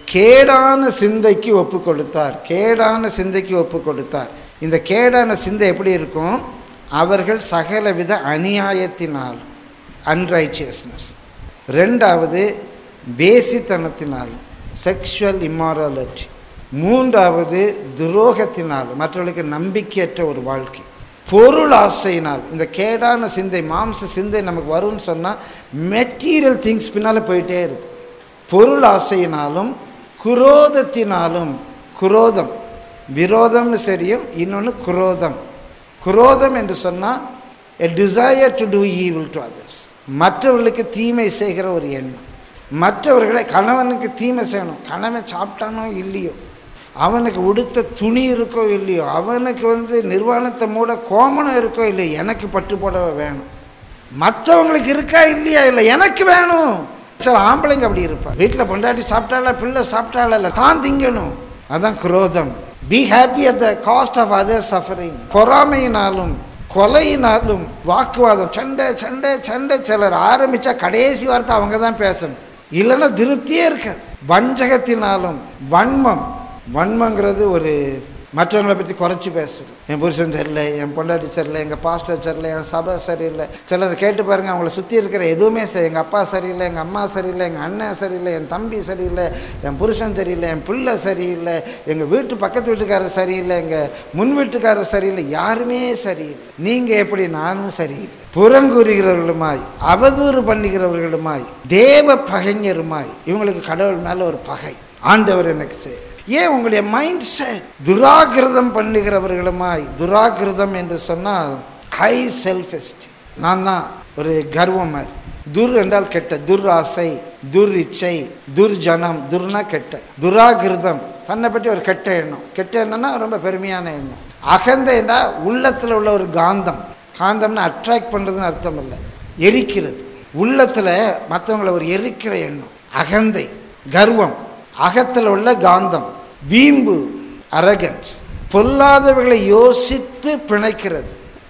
கேடான சிந்தைக்கு ஒப்பு கொடுத்தார் கேடான சிந்தைக்கு ஒப்பு கொடுத்தார் இந்த கேடான சிந்தை எப்படி இருக்கும் அவர்கள் சகலவித அநியாயத்தினால் அன்ரைச்சியஸ்னஸ் ரெண்டாவது வேசித்தனத்தினால் செக்ஷுவல் இம்மாராலிட்டி மூன்றாவது துரோகத்தினால் மற்றவர்களுக்கு நம்பிக்கையற்ற ஒரு வாழ்க்கை பொருள் ஆசையினால் இந்த கேடான சிந்தை மாம்ச சிந்தை நமக்கு வரும்னு சொன்னால் மெட்டீரியல் திங்ஸ் பின்னால் போயிட்டே இருக்கும் பொருள் ஆசையினாலும் குரோதத்தினாலும் குரோதம் விரோதம்னு சரியும் இன்னொன்று குரோதம் குரோதம் என்று சொன்னால் a desire to do evil to others மற்றவர்களுக்கு தீமை செய்கிற ஒரு எண்ணம் மற்றவர்களை கணவனுக்கு தீமை செய்யணும் கணவன் சாப்பிட்டானோ இல்லையோ அவனுக்கு உடுத்த துணி இருக்கோ இல்லையோ அவனுக்கு வந்து நிர்வாணத்தை மூட கோமணம் இருக்கோ இல்லையோ எனக்கு பட்டு புடவை வேணும் மற்றவங்களுக்கு இருக்கா இல்லையா இல்லை எனக்கு வேணும் சார் ஆம்பளைங்க அப்படி இருப்பான் வீட்டில் பொண்டாட்டி சாப்பிட்டால பிள்ளை சாப்பிட்டால இல்லை தான் திங்கணும் அதான் குரோதம் be happy at the cost of other suffering பொறாமையினாலும் கொலையினாலும் வாக்குவாதம் சண்டை சண்டை சண்டை சிலர் ஆரம்பித்தா கடைசி வார்த்தை அவங்க தான் பேசணும் இல்லைன்னா திருப்தியே இருக்காது வஞ்சகத்தினாலும் வன்மம் வன்மங்கிறது ஒரு மற்றவங்களை பற்றி குறைச்சி பேசுறது என் புருஷன் சரியில்லை என் பொண்டாட்டி சரியில்லை எங்கள் பாஸ்டர் சரியில்லை என் சபை சரியில்லை சிலர் கேட்டு பாருங்க அவங்கள சுற்றி இருக்கிற எதுவுமே சரி எங்கள் அப்பா சரியில்லை எங்கள் அம்மா சரியில்லை எங்கள் அண்ணன் சரியில்லை என் தம்பி சரியில்லை என் புருஷன் சரியில்லை என் பிள்ளை சரியில்லை எங்கள் வீட்டு பக்கத்து வீட்டுக்காரர் சரியில்லை எங்கள் முன் வீட்டுக்காரர் சரியில்லை யாருமே சரியில்லை நீங்கள் எப்படி நானும் சரியில்லை புறங்குறுகிறவர்களுமாய் அவதூறு பண்ணுகிறவர்களுமாய் தேவ பகைஞருமாய் இவங்களுக்கு கடவுள் மேலே ஒரு பகை ஆண்டவர் எனக்கு செய் ஏன் உங்களுடைய மைண்ட் செட் துராகிருதம் பண்ணுகிறவர்களுமாய் துராகிருதம் என்று சொன்னால் ஹை செல்ஃப் எஸ்டி நான் தான் ஒரு கர்வம் மாதிரி துர் என்றால் கெட்ட துர் ஆசை துர் இச்சை துர்ஜனம் துர்னா கெட்ட துராகிருதம் தன்னை பற்றி ஒரு கெட்ட எண்ணம் கெட்ட எண்ணம்னா ரொம்ப பெருமையான எண்ணம் அகந்தைன்னா உள்ளத்தில் உள்ள ஒரு காந்தம் காந்தம்னா அட்ராக்ட் பண்ணுறதுன்னு அர்த்தம் இல்லை எரிக்கிறது உள்ளத்தில் மற்றவங்களை ஒரு எரிக்கிற எண்ணம் அகந்தை கர்வம் அகத்தில் உள்ள காந்தம் வீம்பு அரகன்ஸ் பொல்லாதவைகளை யோசித்து பிணைக்கிறது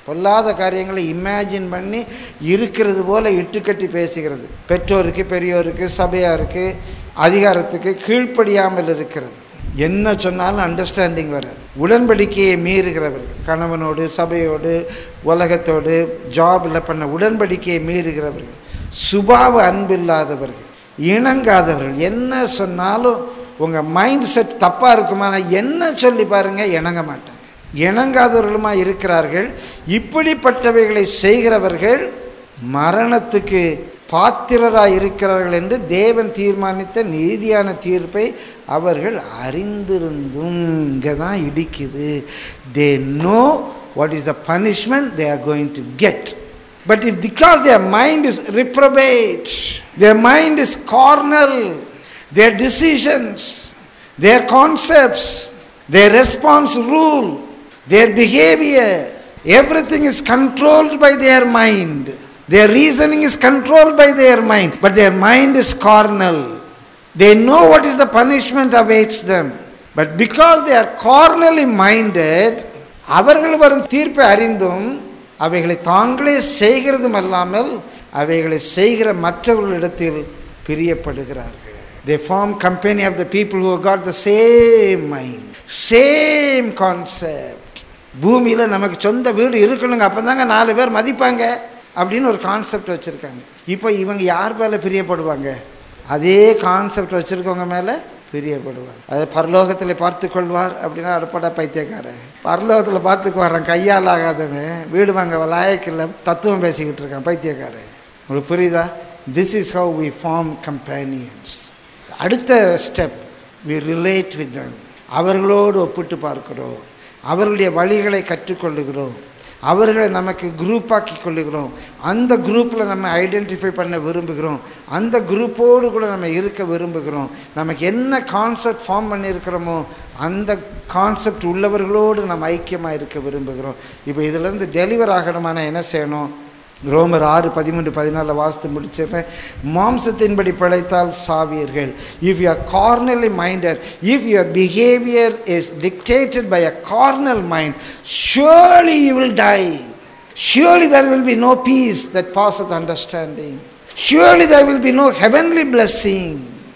பொல்லாத காரியங்களை இமேஜின் பண்ணி இருக்கிறது போல இட்டுக்கட்டி பேசுகிறது பெற்றோருக்கு பெரியோருக்கு சபையாருக்கு அதிகாரத்துக்கு கீழ்ப்படியாமல் இருக்கிறது என்ன சொன்னாலும் அண்டர்ஸ்டாண்டிங் வராது உடன்படிக்கையை மீறுகிறவர்கள் கணவனோடு சபையோடு உலகத்தோடு ஜாபில் பண்ண உடன்படிக்கையை மீறுகிறவர்கள் சுபாவ அன்பில்லாதவர்கள் இணங்காதவர்கள் என்ன சொன்னாலும் உங்கள் மைண்ட் செட் தப்பாக இருக்குமானா என்ன சொல்லி பாருங்கள் இணங்க மாட்டாங்க இணங்காதவர்களுமா இருக்கிறார்கள் இப்படிப்பட்டவைகளை செய்கிறவர்கள் மரணத்துக்கு பாத்திரராய் இருக்கிறார்கள் என்று தேவன் தீர்மானித்த நீதியான தீர்ப்பை அவர்கள் அறிந்திருந்தும் இங்கே தான் இடிக்குது they know what is the punishment they are going to get But if because their mind is reprobate, their mind is carnal, their decisions, their concepts, their response rule, their behavior, everything is controlled by their mind. Their reasoning is controlled by their mind, but their mind is carnal. They know what is the punishment awaits them. But because they are carnally minded, அவர்கள் வரும் தீர்ப்பை அறிந்தும் அவைகளை தாங்களே செய்கிறதும் அல்லாமல் அவைகளை செய்கிற மற்றவர்களிடத்தில் பிரியப்படுகிறார்கள் they form company of the people who got the same mind same concept பூமியில் நமக்கு சொந்த வீடு இருக்கணுங்க அப்போ தாங்க நாலு பேர் மதிப்பாங்க அப்படின்னு ஒரு கான்செப்ட் வச்சுருக்காங்க இப்போ இவங்க யார் மேலே பிரியப்படுவாங்க அதே கான்செப்ட் வச்சுருக்கவங்க மேலே பிரியப்படுவார் அதை பரலோகத்தில் பார்த்து கொள்வார் அப்படின்னா அடுப்படா பைத்தியக்காரன் பரலோகத்தில் பார்த்துக்குவாரான் கையால் ஆகாதவன் வீடு வாங்க லாயக்கில்ல தத்துவம் பேசிக்கிட்டு இருக்கான் பைத்தியக்காரன் உங்களுக்கு புரியுதா this is how we form companions அடுத்த step we relate with them அவர்களோடு ஒப்பிட்டு பார்க்கிறோம் அவர்களுடைய வழிகளை கற்றுக்கொள்ளுகிறோம் அவர்களை நமக்கு குரூப்பாக்கி கொள்ளுகிறோம் அந்த குரூப்பில் நம்ம ஐடென்டிஃபை பண்ண விரும்புகிறோம் அந்த குரூப்போடு கூட நம்ம இருக்க விரும்புகிறோம் நமக்கு என்ன கான்செப்ட் ஃபார்ம் பண்ணியிருக்கிறோமோ அந்த கான்செப்ட் உள்ளவர்களோடு நம்ம ஐக்கியமாக இருக்க விரும்புகிறோம் இப்போ இதிலேருந்து டெலிவர் ஆகணுமா நான் என்ன செய்யணும் ரோமர் ஆறு பதிமூன்று பதினாலில் வாசித்து முடிச்சிடுறேன் மாம்சத்தின்படி பிழைத்தால் சாவீர்கள் if you are carnally minded if your behaviour is dictated by a carnal mind surely you will die surely there will be no peace that passeth understanding surely there will be no heavenly blessing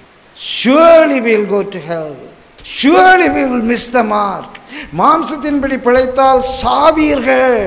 surely we will go to hell surely we will miss the mark மாம்சத்தின்படி பிழைத்தால் சாவீர்கள்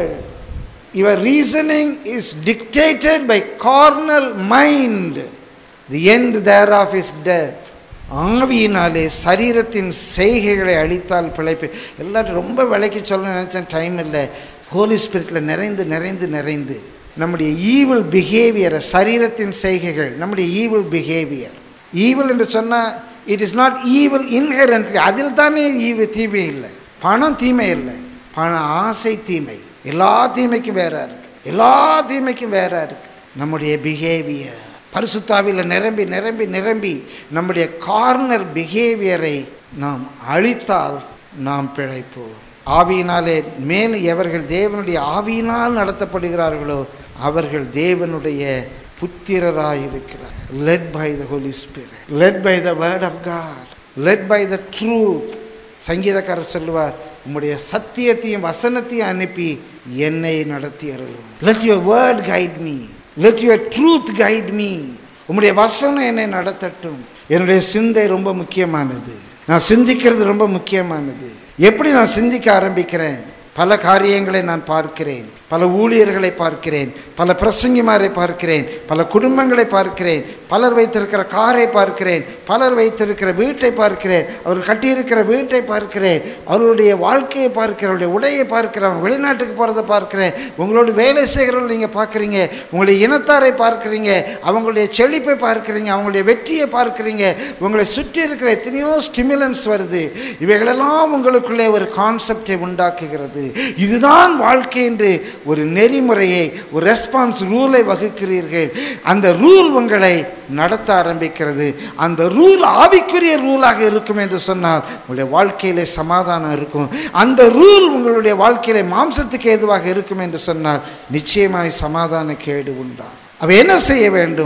your reasoning is dictated by carnal mind. The end thereof is death. ஆவியினாலே சரீரத்தின் செய்கைகளை அழித்தால் பிழைப்பு எல்லாரும் ரொம்ப விலைக்கு சொல்ல நினச்சேன் டைம் இல்லை ஹோலி ஸ்பிரிட்டில் நிறைந்து நிறைந்து நிறைந்து நம்முடைய ஈவில் பிஹேவியரை சரீரத்தின் செய்கைகள் நம்முடைய ஈவில் பிஹேவியர் ஈவில் என்று சொன்னால் it is not evil inherently அதில் தானே ஈவு தீமை இல்லை பணம் தீமை இல்லை பண ஆசை தீமை எல்லா தீமைக்கும் வேற இருக்கு எல்லா தீமைக்கும் வேற இருக்கு நம்முடைய பிஹேவியர் பரிசுத்தாவில் நிரம்பி நிரம்பி நிரம்பி நம்முடைய கார்னர் பிஹேவியரை நாம் அழித்தால் நாம் பிழைப்போம் ஆவியினாலே மேலும் எவர்கள் தேவனுடைய ஆவியினால் நடத்தப்படுகிறார்களோ அவர்கள் தேவனுடைய புத்திரராய் இருக்கிறார் led by the Holy Spirit led by the word of God led by the truth சங்கீதக்காரர் சொல்லுவார் உம்முடைய சத்தியத்தையும் வசனத்தையும் அனுப்பி என்னை நடத்தி அருளும் let your word guide me let your truth guide me உம்முடைய வசனம் என்னை நடத்தட்டும் என்னுடைய சிந்தை ரொம்ப முக்கியமானது நான் சிந்திக்கிறது ரொம்ப முக்கியமானது எப்படி நான் சிந்திக்க ஆரம்பிக்கிறேன் பல காரியங்களை நான் பார்க்கிறேன் பல ஊழியர்களை பார்க்கிறேன் பல பிரசங்கிமாரை பார்க்கிறேன் பல குடும்பங்களை பார்க்கிறேன் பலர் வைத்திருக்கிற காரை பார்க்கிறேன் பலர் வைத்திருக்கிற வீட்டை பார்க்கிறேன் அவர்கள் கட்டியிருக்கிற வீட்டை பார்க்கிறேன் அவர்களுடைய வாழ்க்கையை பார்க்கிறேன் அவருடைய உடையை பார்க்கிறேன் அவங்க வெளிநாட்டுக்கு போகிறத பார்க்கிறேன் உங்களோட வேலை செய்கிறவர்கள் நீங்கள் பார்க்குறீங்க உங்களுடைய இனத்தாரை பார்க்குறீங்க அவங்களுடைய செழிப்பை பார்க்குறீங்க அவங்களுடைய வெற்றியை பார்க்குறீங்க உங்களை சுற்றி இருக்கிற எத்தனையோ ஸ்டிமுலன்ஸ் வருது இவைகளெல்லாம் உங்களுக்குள்ளே ஒரு கான்செப்டை உண்டாக்குகிறது இதுதான் வாழ்க்கை என்று ஒரு நெறிமுறையை ஒரு ரெஸ்பான்ஸ் ரூலை வகுக்கிறீர்கள் அந்த ரூல் உங்களை நடத்த ஆரம்பிக்கிறது அந்த ரூல் ஆவிக்குரிய ரூலாக இருக்கும் என்று சொன்னால் உங்களுடைய வாழ்க்கையிலே சமாதானம் இருக்கும் அந்த ரூல் உங்களுடைய வாழ்க்கையிலே மாம்சத்துக்கு ஏதுவாக இருக்கும் என்று சொன்னால் நிச்சயமாய் சமாதான கேடு உண்டா அவ என்ன செய்ய வேண்டும்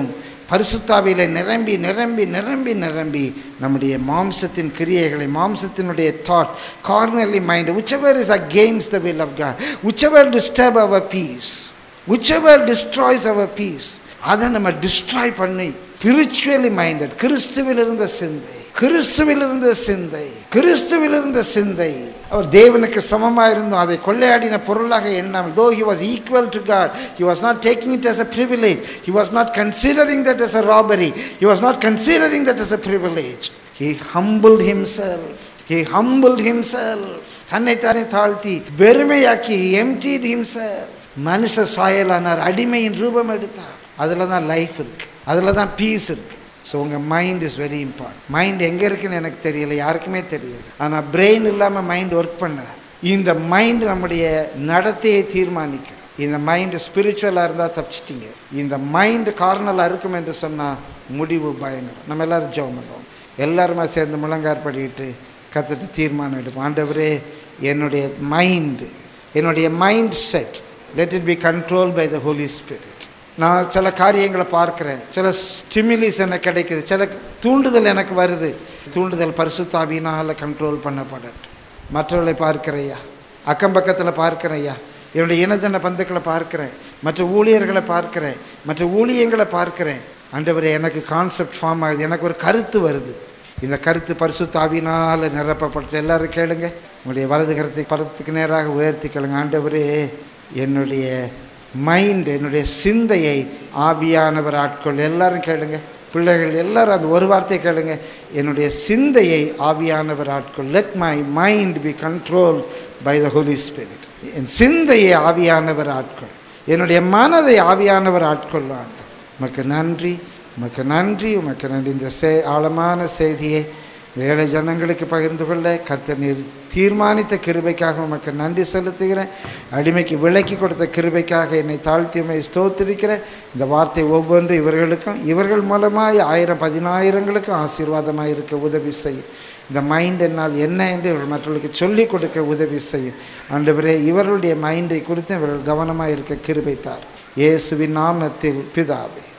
பரிசுத்தாவியில நிரம்பி நிரம்பி நிரம்பி நிரம்பி நம்முடைய மாம்சத்தின் கிரியைகளை மாம்சத்தினுடைய thought carnally mind whichever is against the will of God whichever disturb our peace whichever destroys our peace அதை நம்ம டிஸ்ட்ராய் பண்ணி spiritually minded கிறிஸ்துவில் இருந்த சிந்தை கிறிஸ்துவில் இருந்த சிந்தை கிறிஸ்துவில் இருந்த சிந்தை அவர் தேவனுக்கு சமமாக இருந்தும் அதை கொள்ளையாடின பொருளாக எண்ணாமல் தோ he was equal to God he was not taking it as a privilege he was not considering that as a robbery he was not considering that as a privilege he humbled himself he humbled himself தன்னைத்தானே தாழ்த்தி வெறுமையாக்கி he emptied himself மனுஷ சாயலானார் அடிமையின் ரூபம் எடுத்தார் அதில் தான் life இருக்கு அதில் தான் பீஸ் இருக்கு ஸோ உங்கள் mind is very important mind எங்கே இருக்குன்னு எனக்கு தெரியல யாருக்குமே தெரியல ஆனால் பிரெயின் இல்லாமல் மைண்ட் ஒர்க் பண்ணாது இந்த மைண்ட் நம்முடைய நடத்தையை தீர்மானிக்கும் இந்த மைண்டு ஸ்பிரிச்சுவலாக இருந்தால் தப்பிச்சிட்டிங்க இந்த மைண்டு கார்னலாக இருக்கும் என்று சொன்னால் முடிவு பயங்கரம் நம்ம எல்லாரும் ஜெபம் பண்ணுவோம் எல்லாருமே சேர்ந்து முழங்கார் படிக்கிட்டு கற்றுட்டு தீர்மானம் எடுப்போம் ஆண்டவரே என்னுடைய மைண்டு என்னுடைய mind set let it be control by the Holy Spirit நான் சில காரியங்களை பார்க்குறேன் சில ஸ்டிமுலிஸ் எனக்கு கிடைக்குது சில தூண்டுதல் எனக்கு வருது தூண்டுதல் பரிசுத்தாவினால் கண்ட்ரோல் பண்ணப்படட்டும் மற்றவர்களை பார்க்கிறையா அக்கம் பக்கத்தில் பார்க்கிறையா என்னுடைய இனஜன பந்துக்களை பார்க்கிறேன் மற்ற ஊழியர்களை பார்க்கிறேன் மற்ற ஊழியங்களை பார்க்கிறேன் ஆண்டவரே எனக்கு கான்செப்ட் ஃபார்ம் ஆகுது எனக்கு ஒரு கருத்து வருது இந்த கருத்து பரிசுத்தாவினால் நிரப்பப்பட்டு எல்லாரும் கேளுங்க உங்களுடைய வலது கருத்தை பரத்துக்கு நேராக உயர்த்தி கேளுங்க ஆண்டவரே என்னுடைய மைண்ட் என்னுடைய சிந்தையை ஆவியானவர் ஆட்கொள் எல்லாரும் கேளுங்க பிள்ளைகள் எல்லாரும் அந்த ஒரு வார்த்தை கேளுங்க என்னுடைய சிந்தையை ஆவியானவர் ஆட்கொள் let my mind be control by the Holy Spirit என் சிந்தையை ஆவியானவர் ஆட்கொள் என்னுடைய மனதை ஆவியானவர் ஆட்கொள்வான் உமக்கு நன்றி உமக்கு நன்றி உமக்கு நன்றி இந்த சே ஆழமான செய்தியை இந்த ஏழை ஜனங்களுக்கு பகிர்ந்து கொள்ள கர்த்தர் நீர் தீர்மானித்த கிருபைக்காக உமக்கு நன்றி செலுத்துகிறேன் அடிமைக்கு விலக்கி கொடுத்த கிருபைக்காக என்னை தாழ்த்தியமை ஸ்தோத்திருக்கிறேன் இந்த வார்த்தை ஒவ்வொன்று இவர்களுக்கும் இவர்கள் மூலமாய் ஆயிரம் பதினாயிரங்களுக்கும் ஆசீர்வாதமாக இருக்க உதவி செய்யும் இந்த மைண்ட் என்னால் என்ன என்று இவர்கள் மற்றவர்களுக்கு சொல்லிக் கொடுக்க உதவி செய்யும் ஆண்டவரே இவர்களுடைய மைண்டை குறித்து இவர்கள் கவனமாக இருக்க கிருபைத்தார் இயேசுவின் நாமத்தில் பிதாவே